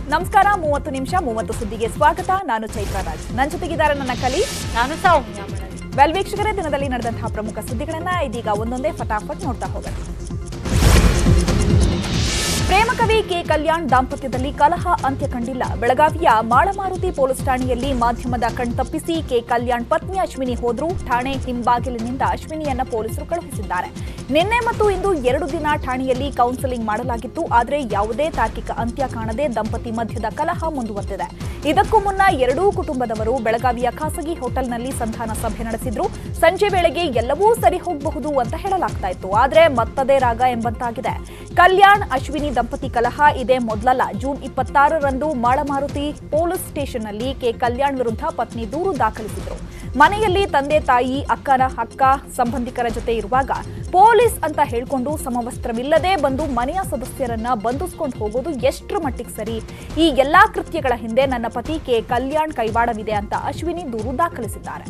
ನಮಸ್ಕಾರ ಮೂವತ್ತು ನಿಮಿಷ ಮೂವತ್ತು ಸುದ್ದಿಗೆ ಸ್ವಾಗತ ನಾನು ಚೈತ್ರ ರಾಜ್ ನನ್ನ ಜೊತೆಗಿದ್ದಾರೆ ನನ್ನ ಕಲಿ ನಾನು ಸೌಮ್ಯ ಮೇಡಮ್ ವೆಲ್ ವೀಕ್ಷಕರೇ ದಿನದಲ್ಲಿ ನಡೆದಂತಹ ಪ್ರಮುಖ ಸುದ್ದಿಗಳನ್ನ ಇದೀಗ ಒಂದೊಂದೇ ಫಟಾಫಟ್ ನೋಡ್ತಾ ಹೋಗೋಣ ಪ್ರೇಮಕವಿ ಕೆ ಕಲ್ಯಾಣ್ ದಾಂಪತ್ಯದಲ್ಲಿ ಕಲಹ ಅಂತ್ಯ ಕಂಡಿಲ್ಲ ಬೆಳಗಾವಿಯ ಮಾಳಮಾರುತಿ ಪೊಲೀಸ್ ಠಾಣೆಯಲ್ಲಿ ಮಾಧ್ಯಮದ ಕಣ್ತಪ್ಪಿಸಿ ಕೆ ಕಲ್ಯಾಣ್ ಪತ್ನಿ ಅಶ್ವಿನಿ ಹೋದ್ರು ಠಾಣೆ ಹಿಂಬಾಗಿಲಿನಿಂದ ಅಶ್ವಿನಿಯನ್ನ ಪೊಲೀಸರು ಕಳುಹಿಸಿದ್ದಾರೆ ನಿನ್ನೆ ಮತ್ತು ಇಂದು ಎರಡು ದಿನ ಠಾಣೆಯಲ್ಲಿ ಕೌನ್ಸೆಲಿಂಗ್ ಮಾಡಲಾಗಿತ್ತು ಆದರೆ ಯಾವುದೇ ತಾರ್ಕಿಕ ಅಂತ್ಯ ಕಾಣದೆ ದಂಪತಿ ಮಧ್ಯದ ಕಲಹ ಮುಂದುವರೆದಿದೆ ಇದಕ್ಕೂ ಮುನ್ನ ಎರಡೂ ಕುಟುಂಬದವರು ಬೆಳಗಾವಿಯ ಖಾಸಗಿ ಹೋಟೆಲ್ನಲ್ಲಿ ಸಂಧಾನ ಸಭೆ ನಡೆಸಿದ್ರು ಸಂಜೆ ವೇಳೆಗೆ ಎಲ್ಲವೂ ಸರಿ ಹೋಗಬಹುದು ಅಂತ ಹೇಳಲಾಗ್ತಾ ಇತ್ತು ಆದ್ರೆ ಮತ್ತದೇ ರಾಗ ಎಂಬಂತಾಗಿದೆ ಕಲ್ಯಾಣ್ ಅಶ್ವಿನಿ ದಂಪತಿ ಕಲಹ ಇದೇ ಮೊದಲಲ್ಲ ಜೂನ್ ಇಪ್ಪತ್ತಾರರಂದು ಮಾಳಮಾರುತಿ ಪೊಲೀಸ್ ಸ್ಟೇಷನ್ನಲ್ಲಿ ಕೆ ಕಲ್ಯಾಣ್ ವಿರುದ್ಧ ಪತ್ನಿ ದೂರು ದಾಖಲಿಸಿದ್ರು ಮನೆಯಲ್ಲಿ ತಂದೆ ತಾಯಿ ಅಕ್ಕನ ಅಕ್ಕ ಸಂಬಂಧಿಕರ ಜೊತೆ ಇರುವಾಗ ಪೊಲೀಸ್ ಅಂತ ಹೇಳ್ಕೊಂಡು ಸಮವಸ್ತ್ರವಿಲ್ಲದೆ ಬಂದು ಮನೆಯ ಸದಸ್ಯರನ್ನ ಬಂಧಿಸ್ಕೊಂಡು ಹೋಗೋದು ಎಷ್ಟರ ಮಟ್ಟಿಗೆ ಸರಿ ಈ ಎಲ್ಲಾ ಕೃತ್ಯಗಳ ಹಿಂದೆ ನನ್ನ ಪತಿ ಕೆ ಕಲ್ಯಾಣ್ ಕೈವಾಡವಿದೆ ಅಂತ ಅಶ್ವಿನಿ ದೂರು ದಾಖಲಿಸಿದ್ದಾರೆ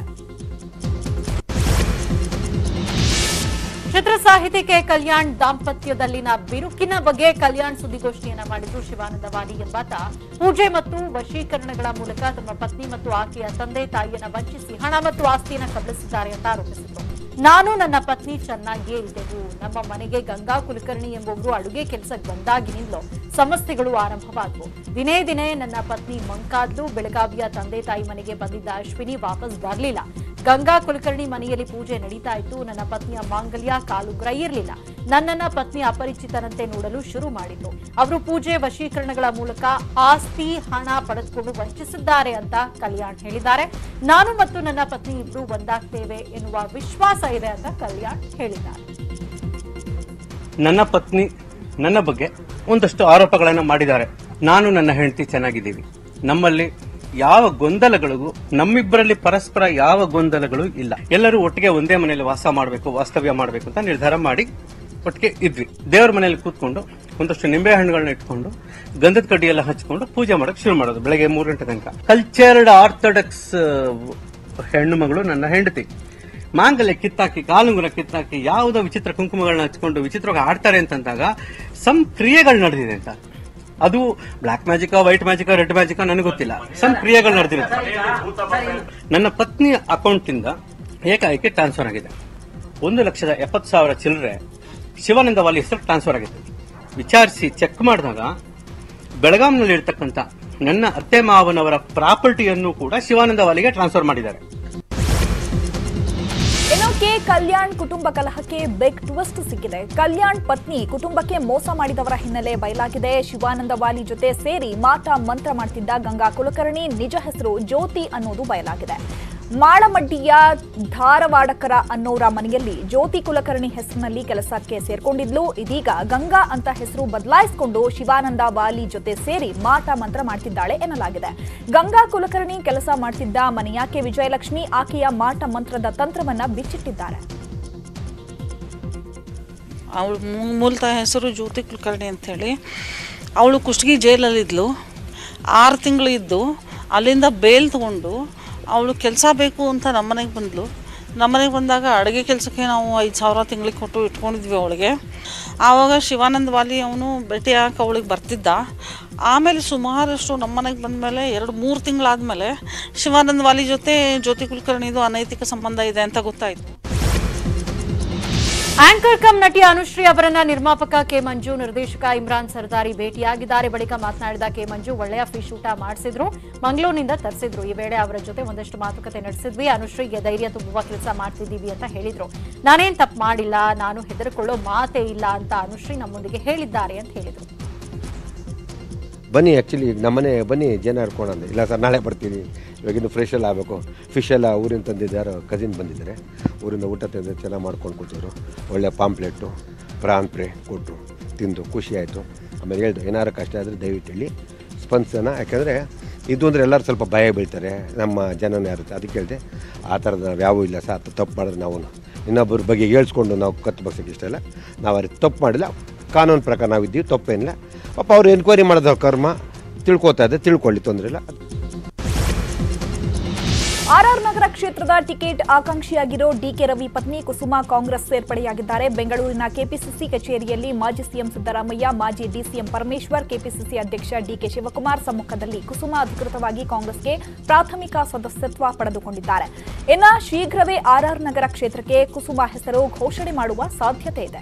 ಚಿತ್ರ ಸಾಹಿತಿ ಕೆ ಕಲ್ಯಾಣ್ ದಾಂಪತ್ಯದಲ್ಲಿನ ಬಿರುಕಿನ ಬಗ್ಗೆ ಕಲ್ಯಾಣ್ ಸುದ್ದಿಗೋಷ್ಠಿಯನ್ನ ಮಾಡಿದ್ರು ಶಿವಾನಂದ ವಾಲಿ ಎಂಬಾತ ಪೂಜೆ ಮತ್ತು ವಶೀಕರಣಗಳ ಮೂಲಕ ತಮ್ಮ ಪತ್ನಿ ಮತ್ತು ಆಕೆಯ ತಂದೆ ತಾಯಿಯನ್ನ ವಂಚಿಸಿ ಹಣ ಮತ್ತು ಆಸ್ತಿಯನ್ನ ಕಬಳಿಸಿದ್ದಾರೆ ಅಂತ ಆರೋಪಿಸಿದ್ರು ನಾನು ನನ್ನ ಪತ್ನಿ ಚೆನ್ನಾಗಿಯೇ ಇದ್ದೆವು ನಮ್ಮ ಮನೆಗೆ ಗಂಗಾ ಕುಲಕರ್ಣಿ ಎಂಬುವರು ಅಡುಗೆ ಕೆಲಸಕ್ಕೆ ಬಂದಾಗಿನಿಂದಲೂ ಸಮಸ್ಯೆಗಳು ಆರಂಭವಾದವು ದಿನೇ ದಿನೇ ನನ್ನ ಪತ್ನಿ ಮಂಕಾದ್ಲು ಬೆಳಗಾವಿಯ ತಂದೆ ತಾಯಿ ಮನೆಗೆ ಬಂದಿದ್ದ ಅಶ್ವಿನಿ ವಾಪಸ್ ಬರಲಿಲ್ಲ ಗಂಗಾ ಕುಲಕರ್ಣಿ ಮನೆಯಲ್ಲಿ ಪೂಜೆ ನಡೀತಾ ಇತ್ತು ನನ್ನ ಪತ್ನಿಯ ಮಾಂಗಲ್ಯ ಕಾಲುಗ್ರ ಇರಲಿಲ್ಲ ನನ್ನನ್ನ ಪತ್ನಿ ಅಪರಿಚಿತರಂತೆ ನೋಡಲು ಶುರು ಮಾಡಿದ್ರು ಅವರು ಪೂಜೆ ವಶೀಕರಣಗಳ ಮೂಲಕ ಆಸ್ತಿ ಹಣ ಪಡೆದುಕೊಂಡು ವಂಚಿಸಿದ್ದಾರೆ ಅಂತ ಕಲ್ಯಾಣ್ ಹೇಳಿದ್ದಾರೆ ನಾನು ಮತ್ತು ನನ್ನ ಪತ್ನಿ ಇಬ್ರು ಒಂದಾಗ್ತೇವೆ ಎನ್ನುವ ವಿಶ್ವಾಸ ಇದೆ ಅಂತ ಕಲ್ಯಾಣ್ ಹೇಳಿದ್ದಾರೆ ನನ್ನ ಪತ್ನಿ ನನ್ನ ಬಗ್ಗೆ ಒಂದಷ್ಟು ಆರೋಪಗಳನ್ನು ಮಾಡಿದ್ದಾರೆ ನಾನು ನನ್ನ ಹೆಂಡತಿ ಚೆನ್ನಾಗಿದ್ದೀವಿ ನಮ್ಮಲ್ಲಿ ಯಾವ ಗೊಂದಲಗಳಿಗೂ ನಮ್ಮಿಬ್ಬರಲ್ಲಿ ಪರಸ್ಪರ ಯಾವ ಗೊಂದಲಗಳು ಇಲ್ಲ ಎಲ್ಲರೂ ಒಟ್ಟಿಗೆ ಒಂದೇ ಮನೆಯಲ್ಲಿ ವಾಸ ಮಾಡಬೇಕು ವಾಸ್ತವ್ಯ ಮಾಡಬೇಕು ಅಂತ ನಿರ್ಧಾರ ಮಾಡಿ ಒಟ್ಟಿಗೆ ಇದ್ವಿ ದೇವರ ಮನೆಯಲ್ಲಿ ಕೂತ್ಕೊಂಡು ಒಂದಷ್ಟು ನಿಂಬೆ ಹಣ್ಣುಗಳನ್ನ ಇಟ್ಕೊಂಡು ಗಂಧದ ಕಡ್ಡಿ ಎಲ್ಲ ಹಚ್ಕೊಂಡು ಪೂಜೆ ಮಾಡಕ್ ಶುರು ಮಾಡೋದು ಬೆಳಗ್ಗೆ ಮೂರು ಗಂಟೆ ತನಕ ಕಲ್ಚರ್ಡ್ ಆರ್ಥೋಡಕ್ಸ್ ಹೆಣ್ಣು ಮಗಳು ನನ್ನ ಹೆಂಡತಿ ಮಾಂಗಲ್ಯ ಕಿತ್ತಾಕಿ ಕಾಲುಂಗುರ ಕಿತ್ತಾಕಿ ಯಾವುದೋ ವಿಚಿತ್ರ ಕುಂಕುಮಗಳನ್ನ ಹಚ್ಕೊಂಡು ವಿಚಿತ್ರವಾಗಿ ಆಡ್ತಾರೆ ಅಂತಂದಾಗ ಸಮ್ ಕ್ರಿಯೆಗಳು ನಡೆದಿದೆ ಅಂತ ಅದು black magic white magic red magic ನನಗೆ ಗೊತ್ತಿಲ್ಲ ಸಮ್ ಕ್ರಿಯೆಗಳು ನಡೆದಿರುತ್ತೆ ನನ್ನ ಪತ್ನಿಯ ಅಕೌಂಟ್ ಇಂದ ಏಕಾಏಕಿ ಟ್ರಾನ್ಸ್ಫರ್ ಆಗಿದೆ ಒಂದು ಲಕ್ಷದ ಎಪ್ಪತ್ತು ಸಾವಿರ ಚಿಲ್ಲರೆ ಶಿವಾನಂದ ವಾಲಿ ಹೆಸರು ಟ್ರಾನ್ಸ್ಫರ್ ಆಗಿದೆ ವಿಚಾರಿಸಿ ಚೆಕ್ ಮಾಡಿದಾಗ ಬೆಳಗಾಂನಲ್ಲಿ ಇರ್ತಕ್ಕಂಥ ನನ್ನ ಅತ್ತೆ ಮಾವನವರ ಪ್ರಾಪರ್ಟಿಯನ್ನು ಕೂಡ ಶಿವಾನಂದ ವಾಲಿಗೆ ಟ್ರಾನ್ಸ್ಫರ್ ಮಾಡಿದ್ದಾರೆ ಇನ್ನು ಕೆ ಕಲ್ಯಾಣ್ ಕುಟುಂಬ ಕಲಹಕ್ಕೆ ಬಿಗ್ ಟ್ವಿಸ್ಟ್ ಸಿಕ್ಕಿದೆ ಕಲ್ಯಾಣ್ ಪತ್ನಿ ಕುಟುಂಬಕ್ಕೆ ಮೋಸ ಮಾಡಿದವರ ಹಿನ್ನೆಲೆ ಬಯಲಾಗಿದೆ ಶಿವಾನಂದ ವಾಲಿ ಜೊತೆ ಸೇರಿ ಮಾಟ ಮಂತ್ರ ಮಾಡ್ತಿದ್ದ ಗಂಗಾ ಕುಲಕರ್ಣಿ ನಿಜ ಹೆಸರು ಜ್ಯೋತಿ ಅನ್ನೋದು ಬಯಲಾಗಿದೆ ಮಾಳಮಡ್ಡಿಯ ಧಾರವಾಡಕರ ಅನ್ನೋರ ಮನೆಯಲ್ಲಿ ಜ್ಯೋತಿ ಕುಲಕರ್ಣಿ ಹೆಸರಿನಲ್ಲಿ ಕೆಲಸಕ್ಕೆ ಸೇರ್ಕೊಂಡಿದ್ಲು ಇದೀಗ ಗಂಗಾ ಅಂತ ಹೆಸರು ಬದಲಾಯಿಸಿಕೊಂಡು ಶಿವಾನಂದ ವಾಲಿ ಜೊತೆ ಸೇರಿ ಮಾಟ ಮಂತ್ರ ಮಾಡ್ತಿದ್ದಾಳೆ ಎನ್ನಲಾಗಿದೆ ಗಂಗಾ ಕುಲಕರ್ಣಿ ಕೆಲಸ ಮಾಡ್ತಿದ್ದ ಮನೆಯಾಕೆ ವಿಜಯಲಕ್ಷ್ಮಿ ಆಕೆಯ ಮಾಟ ಮಂತ್ರದ ತಂತ್ರವನ್ನ ಬಿಚ್ಚಿಟ್ಟಿದ್ದಾರೆ ಅವಳು ಮೂಲತಃ ಹೆಸರು ಜ್ಯೋತಿ ಕುಲಕರ್ಣಿ ಅಂಥೇಳಿ ಅವಳು ಕುಷ್ಟಗಿ ಜೈಲಲ್ಲಿದ್ಲು ಆರು ತಿಂಗಳು ಇದ್ದು ಅಲ್ಲಿಂದ ಬೇಲ್ ತಗೊಂಡು ಅವಳು ಕೆಲಸ ಬೇಕು ಅಂತ ನಮ್ಮನೆಗೆ ಬಂದಳು ನಮ್ಮನೆಗೆ ಬಂದಾಗ ಅಡುಗೆ ಕೆಲಸಕ್ಕೆ ನಾವು ಐದು ಸಾವಿರ ತಿಂಗಳಿಗೆ ಕೊಟ್ಟು ಇಟ್ಕೊಂಡಿದ್ವಿ ಅವಳಿಗೆ ಆವಾಗ ಶಿವಾನಂದ ವಾಲಿ ಅವನು ಭೇಟಿಯಾಗಕ್ಕೆ ಅವಳಿಗೆ ಬರ್ತಿದ್ದ ಆಮೇಲೆ ಸುಮಾರಷ್ಟು ನಮ್ಮನೆಗೆ ಬಂದಮೇಲೆ ಎರಡು ಮೂರು ತಿಂಗಳಾದಮೇಲೆ ಶಿವಾನಂದ ವಾಲಿ ಜೊತೆ ಜ್ಯೋತಿ ಕುಲಕರ್ಣಿದು ಅನೈತಿಕ ಸಂಬಂಧ ಇದೆ ಅಂತ ಗೊತ್ತಾಯಿತು ಆಂಕರ್ ಕಮ್ ನಟಿ ಅನುಶ್ರೀ ಅವರನ್ನ ನಿರ್ಮಾಪಕ ಕೆ ಮಂಜು ನಿರ್ದೇಶಕ ಇಮ್ರಾನ್ ಸರ್ದಾರಿ ಭೇಟಿಯಾಗಿದ್ದಾರೆ ಬಳಿಕ ಮಾತನಾಡಿದ ಕೆ ಮಂಜು ಒಳ್ಳೆಯ ಫಿಶ್ ಊಟ ಮಾಡಿಸಿದ್ರು ಮಂಗಳೂರಿನಿಂದ ತರಿಸಿದ್ರು ಈ ವೇಳೆ ಅವರ ಜೊತೆ ಒಂದಷ್ಟು ಮಾತುಕತೆ ನಡೆಸಿದ್ವಿ ಅನುಶ್ರೀಗೆ ಧೈರ್ಯ ತುಂಬುವ ಕೆಲಸ ಮಾಡ್ತಿದ್ದೀವಿ ಅಂತ ಹೇಳಿದ್ರು ನಾನೇನ್ ತಪ್ಪು ಮಾಡಿಲ್ಲ ನಾನು ಹೆದರ್ಕೊಳ್ಳೋ ಮಾತೇ ಇಲ್ಲ ಅಂತ ಅನುಶ್ರೀ ನಮ್ಮೊಂದಿಗೆ ಹೇಳಿದ್ದಾರೆ ಅಂತ ಹೇಳಿದ್ರು ಬನ್ನಿ ಆ್ಯಕ್ಚುಲಿ ನಮ್ಮನೆ ಬನ್ನಿ ಜನ ಹರ್ಕೊಂಡು ಅಂದೆ ಇಲ್ಲ ಸರ್ ನಾಳೆ ಬರ್ತೀನಿ ಇವಾಗಿನ್ನು ಫ್ರೆಶ್ ಎಲ್ಲ ಆಗಬೇಕು ಫಿಶ್ ಎಲ್ಲ ಊರಿಂದ ತಂದಿದ್ದಾರೆ ಕಸಿನ್ ಬಂದಿದ್ದಾರೆ ಊರಿಂದ ಊಟ ತಂದು ಚೆನ್ನಾಗಿ ಮಾಡ್ಕೊಂಡು ಕೊಡ್ತಿದ್ರು ಒಳ್ಳೆ ಪಾಂಪ್ಲೆಟ್ಟು ಪ್ರಾನ್ ಫ್ರೈ ಕೊಟ್ಟರು ತಿಂದು ಖುಷಿ ಆಯಿತು ಆಮೇಲೆ ಹೇಳ್ದು ಏನಾರು ಕಷ್ಟ ಆದರೆ ದಯವಿಟ್ಟು ಹೇಳಿ ಸ್ಪಂದಿಸೋಣ ಯಾಕಂದರೆ ಇದು ಅಂದರೆ ಎಲ್ಲರೂ ಸ್ವಲ್ಪ ಭಯ ಬೀಳ್ತಾರೆ ನಮ್ಮ ಜನನೇ ಇರುತ್ತೆ ಅದಕ್ಕೆ ಹೇಳಿದೆ ಆ ಥರದ ನಾವು ಯಾವೂ ಇಲ್ಲ ಸರ್ ತಪ್ಪು ಮಾಡಿದ್ರೆ ನಾವು ಇನ್ನೊಬ್ಬರ ಬಗ್ಗೆ ಹೇಳ್ಸ್ಕೊಂಡು ನಾವು ಕತ್ತು ಬಗ್ಸೋಕ್ಕೆ ಇಷ್ಟ ಇಲ್ಲ ನಾವು ಅವ್ರಿಗೆ ತಪ್ಪು ಮಾಡಿಲ್ಲ ಕಾನೂನು ಪ್ರಕಾರ ನಾವು ಇದ್ದೀವಿ ತಪ್ಪೇನಿಲ್ಲ ಪಾಪ ಅವ್ರು ಎನ್ಕ್ವೈರಿ ಮಾಡೋದು ಕರ್ಮ ತಿಳ್ಕೊತಾ ಇದೆ ತಿಳ್ಕೊಳ್ಳಿ ತೊಂದರೆ ಇಲ್ಲ ಆರ್ಆರ್ ನಗರ ಕ್ಷೇತ್ರದ ಟಿಕೆಟ್ ಆಕಾಂಕ್ಷಿಯಾಗಿರೋ ಡಿಕೆ ರವಿ ಪತ್ನಿ ಕುಸುಮಾ ಕಾಂಗ್ರೆಸ್ ಸೇರ್ಪಡೆಯಾಗಿದ್ದಾರೆ ಬೆಂಗಳೂರಿನ ಕೆಪಿಸಿಸಿ ಕಚೇರಿಯಲ್ಲಿ ಮಾಜಿ ಸಿಎಂ ಸಿದ್ದರಾಮಯ್ಯ ಮಾಜಿ ಡಿಸಿಎಂ ಪರಮೇಶ್ವರ್ ಕೆಪಿಸಿಸಿ ಅಧ್ಯಕ್ಷ ಡಿಕೆ ಶಿವಕುಮಾರ್ ಸಮ್ಮುಖದಲ್ಲಿ ಕುಸುಮಾ ಅಧಿಕೃತವಾಗಿ ಕಾಂಗ್ರೆಸ್ಗೆ ಪ್ರಾಥಮಿಕ ಸದಸ್ಯತ್ವ ಪಡೆದುಕೊಂಡಿದ್ದಾರೆ ಇನ್ನು ಶೀಘ್ರವೇ ಆರ್ಆರ್ ನಗರ ಕ್ಷೇತ್ರಕ್ಕೆ ಕುಸುಮಾ ಹೆಸರು ಘೋಷಣೆ ಮಾಡುವ ಸಾಧ್ಯತೆ ಇದೆ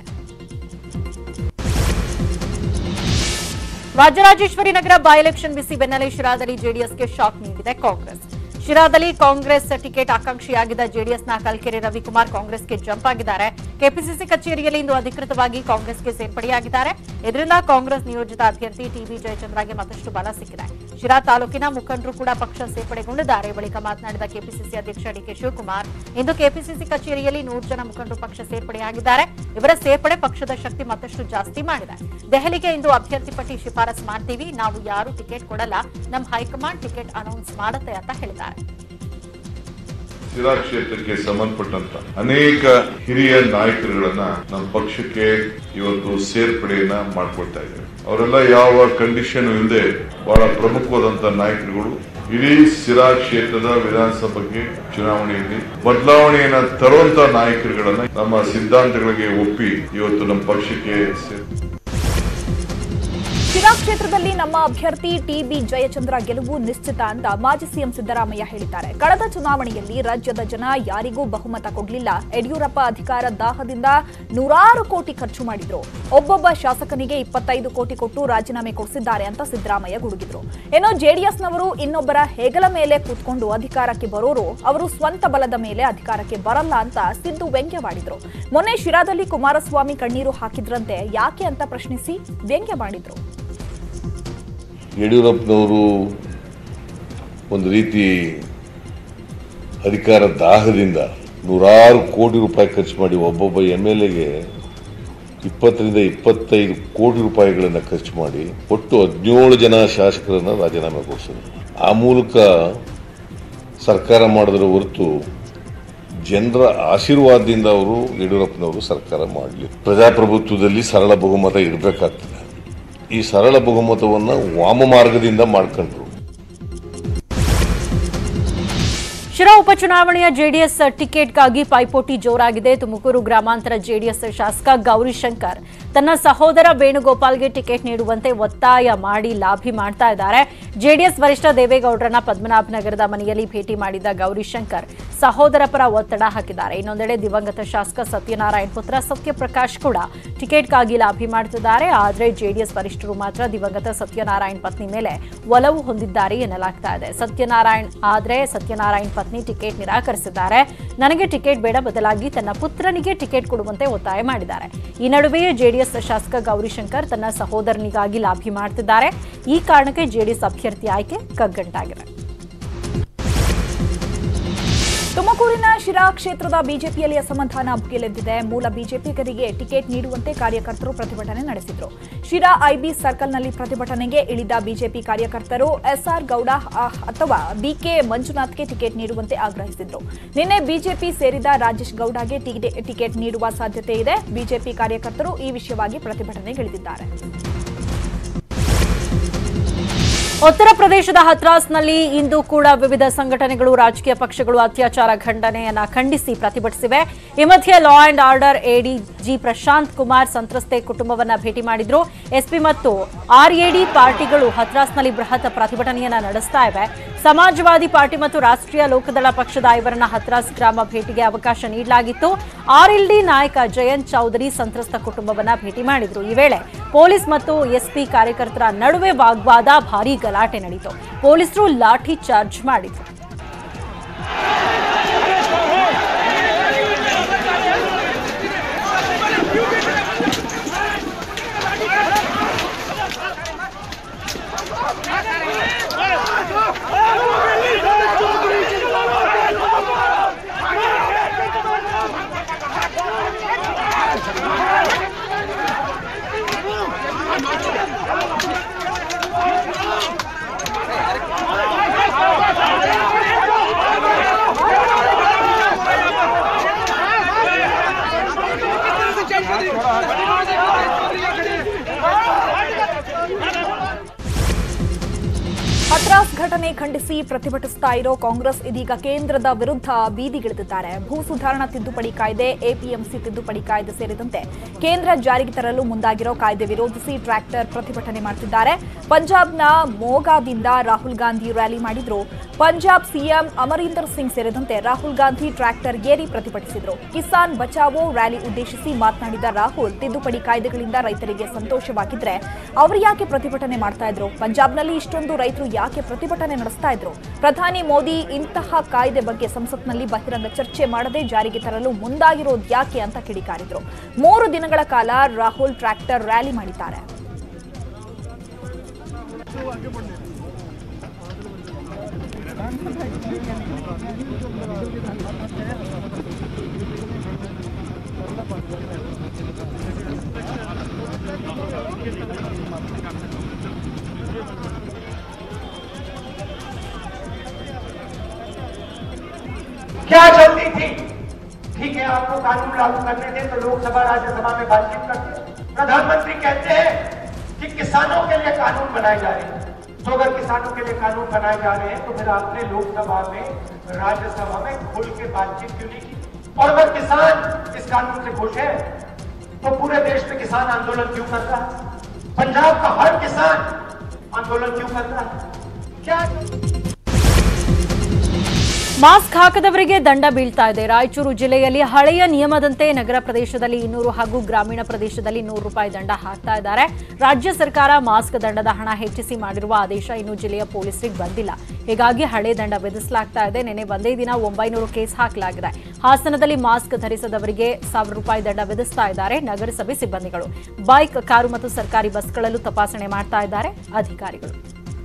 ರಾಜರಾಜೇಶ್ವರಿ ನಗರ ಬೈ ಎಲೆಕ್ಷನ್ ಬಿಸಿ ಬೆನ್ನಲ್ಲೇ ಶಿರಾದಲ್ಲಿ ಜೆಡಿಎಸ್ಗೆ ಶಾಕ್ ನೀಡಿದೆ ಕಾಂಗ್ರೆಸ್ ಶಿರಾದಲ್ಲಿ ಕಾಂಗ್ರೆಸ್ ಟಿಕೆಟ್ ಆಕಾಂಕ್ಷಿಯಾಗಿದ್ದ ಜೆಡಿಎಸ್ನ ಕಲ್ಕೆರೆ ರವಿಕುಮಾರ್ ಕಾಂಗ್ರೆಸ್ಗೆ ಜಂಪ್ ಆಗಿದ್ದಾರೆ ಕೆಪಿಸಿಸಿ ಕಚೇರಿಯಲ್ಲಿ ಇಂದು ಅಧಿಕೃತವಾಗಿ ಕಾಂಗ್ರೆಸ್ಗೆ ಸೇರ್ಪಡೆಯಾಗಿದ್ದಾರೆ ಇದರಿಂದ ಕಾಂಗ್ರೆಸ್ ನಿಯೋಜಿತ ಅಭ್ಯರ್ಥಿ ಟಿಬಿ ಜಯಚಂದ್ರಗೆ ಮತ್ತಷ್ಟು ಬಲ ಸಿಕ್ಕಿದೆ ಶಿರಾ ತಾಲೂಕಿನ ಮುಖಂಡರು ಕೂಡ ಪಕ್ಷ ಸೇರ್ಪಡೆಗೊಂಡಿದ್ದಾರೆ ಬಳಿಕ ಮಾತನಾಡಿದ ಕೆಪಿಸಿಸಿ ಅಧ್ಯಕ್ಷ ಡಿಕೆ ಶಿವಕುಮಾರ್ ಇಂದು ಕೆಪಿಸಿಸಿ ಕಚೇರಿಯಲ್ಲಿ ನೂರು ಜನ ಮುಖಂಡರು ಪಕ್ಷ ಸೇರ್ಪಡೆಯಾಗಿದ್ದಾರೆ ಇವರ ಸೇರ್ಪಡೆ ಪಕ್ಷದ ಶಕ್ತಿ ಮತ್ತಷ್ಟು ಜಾಸ್ತಿ ಮಾಡಿದೆ ದೆಹಲಿಗೆ ಇಂದು ಅಭ್ಯರ್ಥಿ ಪಟ್ಟಿ ಶಿಫಾರಸ್ ಮಾಡ್ತೀವಿ ನಾವು ಯಾರು ಟಿಕೆಟ್ ಕೊಡಲ್ಲ ನಮ್ಮ ಹೈಕಮಾಂಡ್ ಟಿಕೆಟ್ ಅನೌನ್ಸ್ ಮಾಡುತ್ತೆ ಅಂತ ಹೇಳಿದ್ದಾರೆ ಶಿರಾ ಕ್ಷೇತ್ರಕ್ಕೆ ಸಂಬಂಧಪಟ್ಟಂತ ಅನೇಕ ಹಿರಿಯ ನಾಯಕರುಗಳನ್ನ ನಮ್ಮ ಪಕ್ಷಕ್ಕೆ ಇವತ್ತು ಸೇರ್ಪಡೆಯನ್ನ ಮಾಡ್ಕೊಳ್ತಾ ಇದ್ದೇವೆ ಅವರೆಲ್ಲ ಯಾವ ಕಂಡೀಷನ್ ಇಲ್ಲದೆ ಬಹಳ ಪ್ರಮುಖವಾದಂತ ನಾಯಕರುಗಳು ಇಡೀ ಸಿರಾ ಕ್ಷೇತ್ರದ ವಿಧಾನಸಭೆಗೆ ಚುನಾವಣೆಯಲ್ಲಿ ಬದಲಾವಣೆಯನ್ನ ತರುವಂತ ನಾಯಕರುಗಳನ್ನ ನಮ್ಮ ಸಿದ್ಧಾಂತಗಳಿಗೆ ಒಪ್ಪಿ ಇವತ್ತು ನಮ್ಮ ಪಕ್ಷಕ್ಕೆ ಸೇರ್ ಶಿರಾ ಕ್ಷೇತ್ರದಲ್ಲಿ ನಮ್ಮ ಅಭ್ಯರ್ಥಿ ಟಿಬಿ ಜಯಚಂದ್ರ ಗೆಲುವು ನಿಶ್ಚಿತ ಅಂತ ಮಾಜಿ ಸಿಎಂ ಸಿದ್ದರಾಮಯ್ಯ ಹೇಳಿದ್ದಾರೆ ಕಳೆದ ಚುನಾವಣೆಯಲ್ಲಿ ರಾಜ್ಯದ ಜನ ಯಾರಿಗೂ ಬಹುಮತ ಕೊಡಲಿಲ್ಲ ಯಡಿಯೂರಪ್ಪ ಅಧಿಕಾರ ದಾಹದಿಂದ ನೂರಾರು ಕೋಟಿ ಖರ್ಚು ಮಾಡಿದ್ರು ಒಬ್ಬೊಬ್ಬ ಶಾಸಕನಿಗೆ ಇಪ್ಪತ್ತೈದು ಕೋಟಿ ಕೊಟ್ಟು ರಾಜೀನಾಮೆ ಕೊಡಿಸಿದ್ದಾರೆ ಅಂತ ಸಿದ್ದರಾಮಯ್ಯ ಗುಡುಗಿದ್ರು ಏನೋ ಜೆಡಿಎಸ್ನವರು ಇನ್ನೊಬ್ಬರ ಹೆಗಲ ಮೇಲೆ ಕೂತ್ಕೊಂಡು ಅಧಿಕಾರಕ್ಕೆ ಬರೋರು ಅವರು ಸ್ವಂತ ಬಲದ ಮೇಲೆ ಅಧಿಕಾರಕ್ಕೆ ಬರಲ್ಲ ಅಂತ ಸಿದ್ದು ವ್ಯಂಗ್ಯವಾಡಿದ್ರು ಮೊನ್ನೆ ಶಿರಾದಲ್ಲಿ ಕುಮಾರಸ್ವಾಮಿ ಕಣ್ಣೀರು ಹಾಕಿದ್ರಂತೆ ಯಾಕೆ ಅಂತ ಪ್ರಶ್ನಿಸಿ ವ್ಯಂಗ್ಯ ಮಾಡಿದ್ರು ಯಡಿಯೂರಪ್ಪನವರು ಒಂದು ರೀತಿ ಅಧಿಕಾರ ದಾಹದಿಂದ ನೂರಾರು ಕೋಟಿ ರೂಪಾಯಿ ಖರ್ಚು ಮಾಡಿ ಒಬ್ಬೊಬ್ಬ ಎಮ್ ಎಲ್ ಎಗೆ ಇಪ್ಪತ್ತರಿಂದ ಇಪ್ಪತ್ತೈದು ಕೋಟಿ ರೂಪಾಯಿಗಳನ್ನು ಖರ್ಚು ಮಾಡಿ ಒಟ್ಟು ಹದಿನೇಳು ಜನ ಶಾಸಕರನ್ನು ರಾಜೀನಾಮೆ ಕೊಡಿಸಿದ್ರು ಆ ಮೂಲಕ ಸರ್ಕಾರ ಮಾಡಿದ್ರ ಹೊರತು ಜನರ ಆಶೀರ್ವಾದದಿಂದ ಅವರು ಯಡಿಯೂರಪ್ಪನವರು ಸರ್ಕಾರ ಮಾಡಲಿ ಪ್ರಜಾಪ್ರಭುತ್ವದಲ್ಲಿ ಸರಳ ಬಹುಮತ ಇರಬೇಕಾಗ್ತದೆ ಈ ಸರಳ ಬಹುಮತವನ್ನು ವಾಮ ಮಾರ್ಗದಿಂದ ಮಾಡ್ಕೊಂಡ್ರು ಶಿರಾ ಉಪಚುನಾವಣೆಯ ಜೆಡಿಎಸ್ ಟಿಕೆಟ್ಗಾಗಿ ಪೈಪೋಟಿ ಜೋರಾಗಿದೆ ತುಮಕೂರು ಗ್ರಾಮಾಂತರ ಜೆಡಿಎಸ್ ಶಾಸಕ ಗೌರಿಶಂಕರ್ ತನ್ನ ಸಹೋದರ ವೇಣುಗೋಪಾಲ್ಗೆ ಟಿಕೆಟ್ ನೀಡುವಂತೆ ಒತ್ತಾಯ ಮಾಡಿ ಲಾಭಿ ಮಾಡ್ತಾ ಇದ್ದಾರೆ ಜೆಡಿಎಸ್ ವರಿಷ್ಠ ದೇವೇಗೌಡರನ್ನ ಪದ್ಮನಾಭನಗರದ ಮನೆಯಲ್ಲಿ ಭೇಟಿ ಮಾಡಿದ ಗೌರಿಶಂಕರ್ ಸಹೋದರ ಪರ ಒತ್ತಡ ಹಾಕಿದ್ದಾರೆ ಇನ್ನೊಂದೆಡೆ ದಿವಂಗತ ಶಾಸಕ ಸತ್ಯನಾರಾಯಣ್ ಪುತ್ರ ಸತ್ಯಪ್ರಕಾಶ್ ಕೂಡ ಟಿಕೆಟ್ಗಾಗಿ ಲಾಭಿ ಮಾಡುತ್ತಿದ್ದಾರೆ ಆದರೆ ಜೆಡಿಎಸ್ ವರಿಷ್ಠರು ಮಾತ್ರ ದಿವಂಗತ ಸತ್ಯನಾರಾಯಣ್ ಪತ್ನಿ ಮೇಲೆ ಒಲವು ಹೊಂದಿದ್ದಾರೆ ಎನ್ನಲಾಗ್ತಾ ಇದೆ ಸತ್ಯನಾರಾಯಣ್ ಆದ್ರೆ ಸತ್ಯನಾರಾಯಣ್ ಪತ್ನಿ ಟಿಕೆಟ್ ನಿರಾಕರಿಸಿದ್ದಾರೆ ನನಗೆ ಟಿಕೆಟ್ ಬೇಡ ಬದಲಾಗಿ ತನ್ನ ಪುತ್ರನಿಗೆ ಟಿಕೆಟ್ ಕೊಡುವಂತೆ ಒತ್ತಾಯ ಮಾಡಿದ್ದಾರೆ ಈ ನಡುವೆಯೇ ಜೆಡಿಎಸ್ ಶಾಸಕ ಗೌರಿಶಂಕರ್ ತನ್ನ ಸಹೋದರನಿಗಾಗಿ ಲಾಭಿ ಮಾಡ್ತಿದ್ದಾರೆ ಈ ಕಾರಣಕ್ಕೆ ಜೆಡಿಎಸ್ ಅಭ್ಯರ್ಥಿ ಆಯ್ಕೆ ಕಗ್ಗಂಟಾಗಿದೆ ತುಮಕೂರಿನ ಶಿರಾ ಕ್ಷೇತ್ರದ ಬಿಜೆಪಿಯಲ್ಲಿ ಅಸಮಾಧಾನ ಭುಗಿಲೆದ್ದಿದೆ ಮೂಲ ಬಿಜೆಪಿಗರಿಗೆ ಟಿಕೆಟ್ ನೀಡುವಂತೆ ಕಾರ್ಯಕರ್ತರು ಪ್ರತಿಭಟನೆ ನಡೆಸಿದರು ಶಿರಾ ಐಬಿ ಸರ್ಕಲ್ನಲ್ಲಿ ಪ್ರತಿಭಟನೆಗೆ ಇಳಿದ ಬಿಜೆಪಿ ಕಾರ್ಯಕರ್ತರು ಎಸ್ಆರ್ ಗೌಡ ಆ, ಅಥವಾ ಬಿಕೆ ಮಂಜುನಾಥ್ಗೆ ಟಿಕೆಟ್ ನೀಡುವಂತೆ ಆಗ್ರಹಿಸಿದ್ರು ನಿನ್ನೆ ಬಿಜೆಪಿ ಸೇರಿದ ರಾಜೇಶ್ ಗೌಡಗೆ ಟಿಕೆ- ಟಿಕೆಟ್ ನೀಡುವ ಸಾಧ್ಯತೆ ಇದೆ ಬಿಜೆಪಿ ಕಾರ್ಯಕರ್ತರು ಈ ವಿಷಯವಾಗಿ ಪ್ರತಿಭಟನೆಗಿಳಿದಿದ್ದಾರೆ ಉತ್ತರ ಪ್ರದೇಶದ ಹತ್ರಾಸ್ನಲ್ಲಿ ಇಂದು ಕೂಡ ವಿವಿಧ ಸಂಘಟನೆಗಳು ರಾಜಕೀಯ ಪಕ್ಷಗಳು ಅತ್ಯಾಚಾರ ಖಂಡನೆಯನ್ನ ಖಂಡಿಸಿ ಪ್ರತಿಭಟಿಸಿವೆ ಈ ಮಧ್ಯೆ law and order ADG Prashanth Kumar ಸಂತ್ರಸ್ತೆ ಕುಟುಂಬವನ್ನ ಭೇಟಿ ಮಾಡಿದ್ರು ಎಸ್ಪಿ ಮತ್ತು ಆರ್ಎಡಿ ಪಾರ್ಟಿಗಳು ಹತ್ರಾಸ್ನಲ್ಲಿ ಬೃಹತ್ ಪ್ರತಿಭಟನೆಯನ್ನ ನಡೆಸ್ತಾ ಇವೆ ಸಮಾಜವಾದಿ ಪಾರ್ಟಿ ಮತ್ತು ರಾಷ್ಟ್ರೀಯ ಲೋಕದಳ ಪಕ್ಷದ ಐವರನ್ನ ಹತ್ರಾಸ್ ಗ್ರಾಮ ಭೇಟಿಗೆ ಅವಕಾಶ ನೀಡಲಾಗಿತ್ತು ಆರ್ಎಲ್ಡಿ ನಾಯಕ ಜಯಂತ್ ಚೌಧರಿ ಸಂತ್ರಸ್ತ ಕುಟುಂಬವನ್ನ ಭೇಟಿ ಮಾಡಿದ್ರು ಈ ವೇಳೆ ಪೊಲೀಸ್ ಮತ್ತು ಎಸ್ಪಿ ಕಾರ್ಯಕರ್ತರ ನಡುವೆ ವಾಗ್ವಾದ ಭಾರೀ ಗಲಾಟೆ ನಡೆಯಿತು ಪೊಲೀಸರು ಲಾಠಿ ಚಾರ್ಜ್ ಮಾಡಿದ್ರು Hey! ಹತ್ರಾಸ್ ಘಟನೆ ಖಂಡಿಸಿ ಪ್ರತಿಭಟಿಸ್ತಾ ಇರೋ ಕಾಂಗ್ರೆಸ್ ಇದೀಗ ಕೇಂದ್ರದ ವಿರುದ್ಧ ಬೀದಿಗಿಳಿದಿದ್ದಾರೆ ಭೂ ಸುಧಾರಣಾ ತಿದ್ದುಪಡಿ ಕಾಯ್ದೆ ಎಪಿಎಂಸಿ ತಿದ್ದುಪಡಿ ಕಾಯ್ದೆ ಸೇರಿದಂತೆ ಕೇಂದ್ರ ಜಾರಿಗೆ ತರಲು ಮುಂದಾಗಿರೋ ಕಾಯ್ದೆ ವಿರೋಧಿಸಿ ಟ್ರ್ಯಾಕ್ಟರ್ ಪ್ರತಿಭಟನೆ ಮಾಡ್ತಿದ್ದಾರೆ ಪಂಜಾಬ್ನ ಮೋಗಾದಿಂದ ರಾಹುಲ್ ಗಾಂಧಿ ರ್ಯಾಲಿ ಮಾಡಿದ್ರು ಪಂಜಾಬ್ ಸಿಎಂ ಅಮರೀಂದರ್ ಸಿಂಗ್ ಸೇರಿದಂತೆ ರಾಹುಲ್ ಗಾಂಧಿ ಟ್ರ್ಯಾಕ್ಟರ್ ಏರಿ ಪ್ರತಿಭಟಿಸಿದ್ರು ಕಿಸಾನ್ ಬಚಾವೋ ರ್ಯಾಲಿ ಉದ್ದೇಶಿಸಿ ಮಾತನಾಡಿದ ರಾಹುಲ್ ತಿದ್ದುಪಡಿ ಕಾಯ್ದೆಗಳಿಂದ ರೈತರಿಗೆ ಸಂತೋಷವಾಗಿದ್ರೆ ಅವರು ಯಾಕೆ ಪ್ರತಿಭಟನೆ ಮಾಡ್ತಾ ಇದ್ರು ಪಂಜಾಬ್ನಲ್ಲಿ ಇಷ್ಟೊಂದು ರೈತರು ಯಾಕೆ ಪ್ರತಿಭಟನೆ ನಡೆಸ್ತಾ ಇದ್ರು ಪ್ರಧಾನಿ ಮೋದಿ ಇಂತಹ ಕಾಯ್ದೆ ಬಗ್ಗೆ ಸಂಸತ್ನಲ್ಲಿ ಬಹಿರಂಗ ಚರ್ಚೆ ಮಾಡದೆ ಜಾರಿಗೆ ತರಲು ಮುಂದಾಗಿರೋದು ಯಾಕೆ ಅಂತ ಕಿಡಿಕಾರಿದ್ರು ಮೂರು ದಿನಗಳ ಕಾಲ ರಾಹುಲ್ ಟ್ರ್ಯಾಕ್ಟರ್ ರ್ಯಾಲಿ ಮಾಡಿದ್ದಾರೆ क्या जल्दी थी ठीक है आपको कानून लागू करने दें तो लोकसभा राज्यसभा में बातचीत करते प्रधानमंत्री कहते हैं कि किसानों के लिए कानून बनाए जा रहे हैं तो अगर किसानों के लिए कानून बनाए जा रहे हैं तो फिर आपने लोकसभा में राज्यसभा में खुल के बातचीत क्यों नहीं की और अगर किसान इस कानून से खुश है तो पूरे देश में किसान आंदोलन क्यों कर रहा है पंजाब का हर किसान आंदोलन क्यों कर रहा है क्या ಮಾಸ್ಕ್ ಹಾಕದವರಿಗೆ ದಂಡ ಬೀಳ್ತಾ ಇದೆ ರಾಯಚೂರು ಜಿಲ್ಲೆಯಲ್ಲಿ ಹಳೆಯ ನಿಯಮದಂತೆ ನಗರ ಪ್ರದೇಶದಲ್ಲಿ ಇನ್ನೂರು ಹಾಗೂ ಗ್ರಾಮೀಣ ಪ್ರದೇಶದಲ್ಲಿ ನೂರು ರೂಪಾಯಿ ದಂಡ ಹಾಕ್ತಾ ಇದ್ದಾರೆ ರಾಜ್ಯ ಸರ್ಕಾರ ಮಾಸ್ಕ್ ದಂಡದ ಹಣ ಹೆಚ್ಚಿಸಿ ಮಾಡಿರುವ ಆದೇಶ ಇನ್ನು ಜಿಲ್ಲೆಯ ಪೊಲೀಸರಿಗೆ ಬಂದಿಲ್ಲ ಹೀಗಾಗಿ ಹಳೆ ದಂಡ ವಿಧಿಸಲಾಗ್ತಾ ಇದೆ ನಿನ್ನೆ ಒಂದೇ ದಿನ ಒಂಬೈನೂರು ಕೇಸ್ ಹಾಕಲಾಗಿದೆ ಹಾಸನದಲ್ಲಿ ಮಾಸ್ಕ್ ಧರಿಸದವರಿಗೆ ಸಾವಿರ ರೂಪಾಯಿ ದಂಡ ವಿಧಿಸ್ತಾ ಇದ್ದಾರೆ ನಗರಸಭೆ ಸಿಬ್ಬಂದಿಗಳು ಬೈಕ್ ಕಾರು ಮತ್ತು ಸರ್ಕಾರಿ ಬಸ್ಗಳಲ್ಲೂ ತಪಾಸಣೆ ಮಾಡ್ತಾ ಇದ್ದಾರೆ ಅಧಿಕಾರಿಗಳು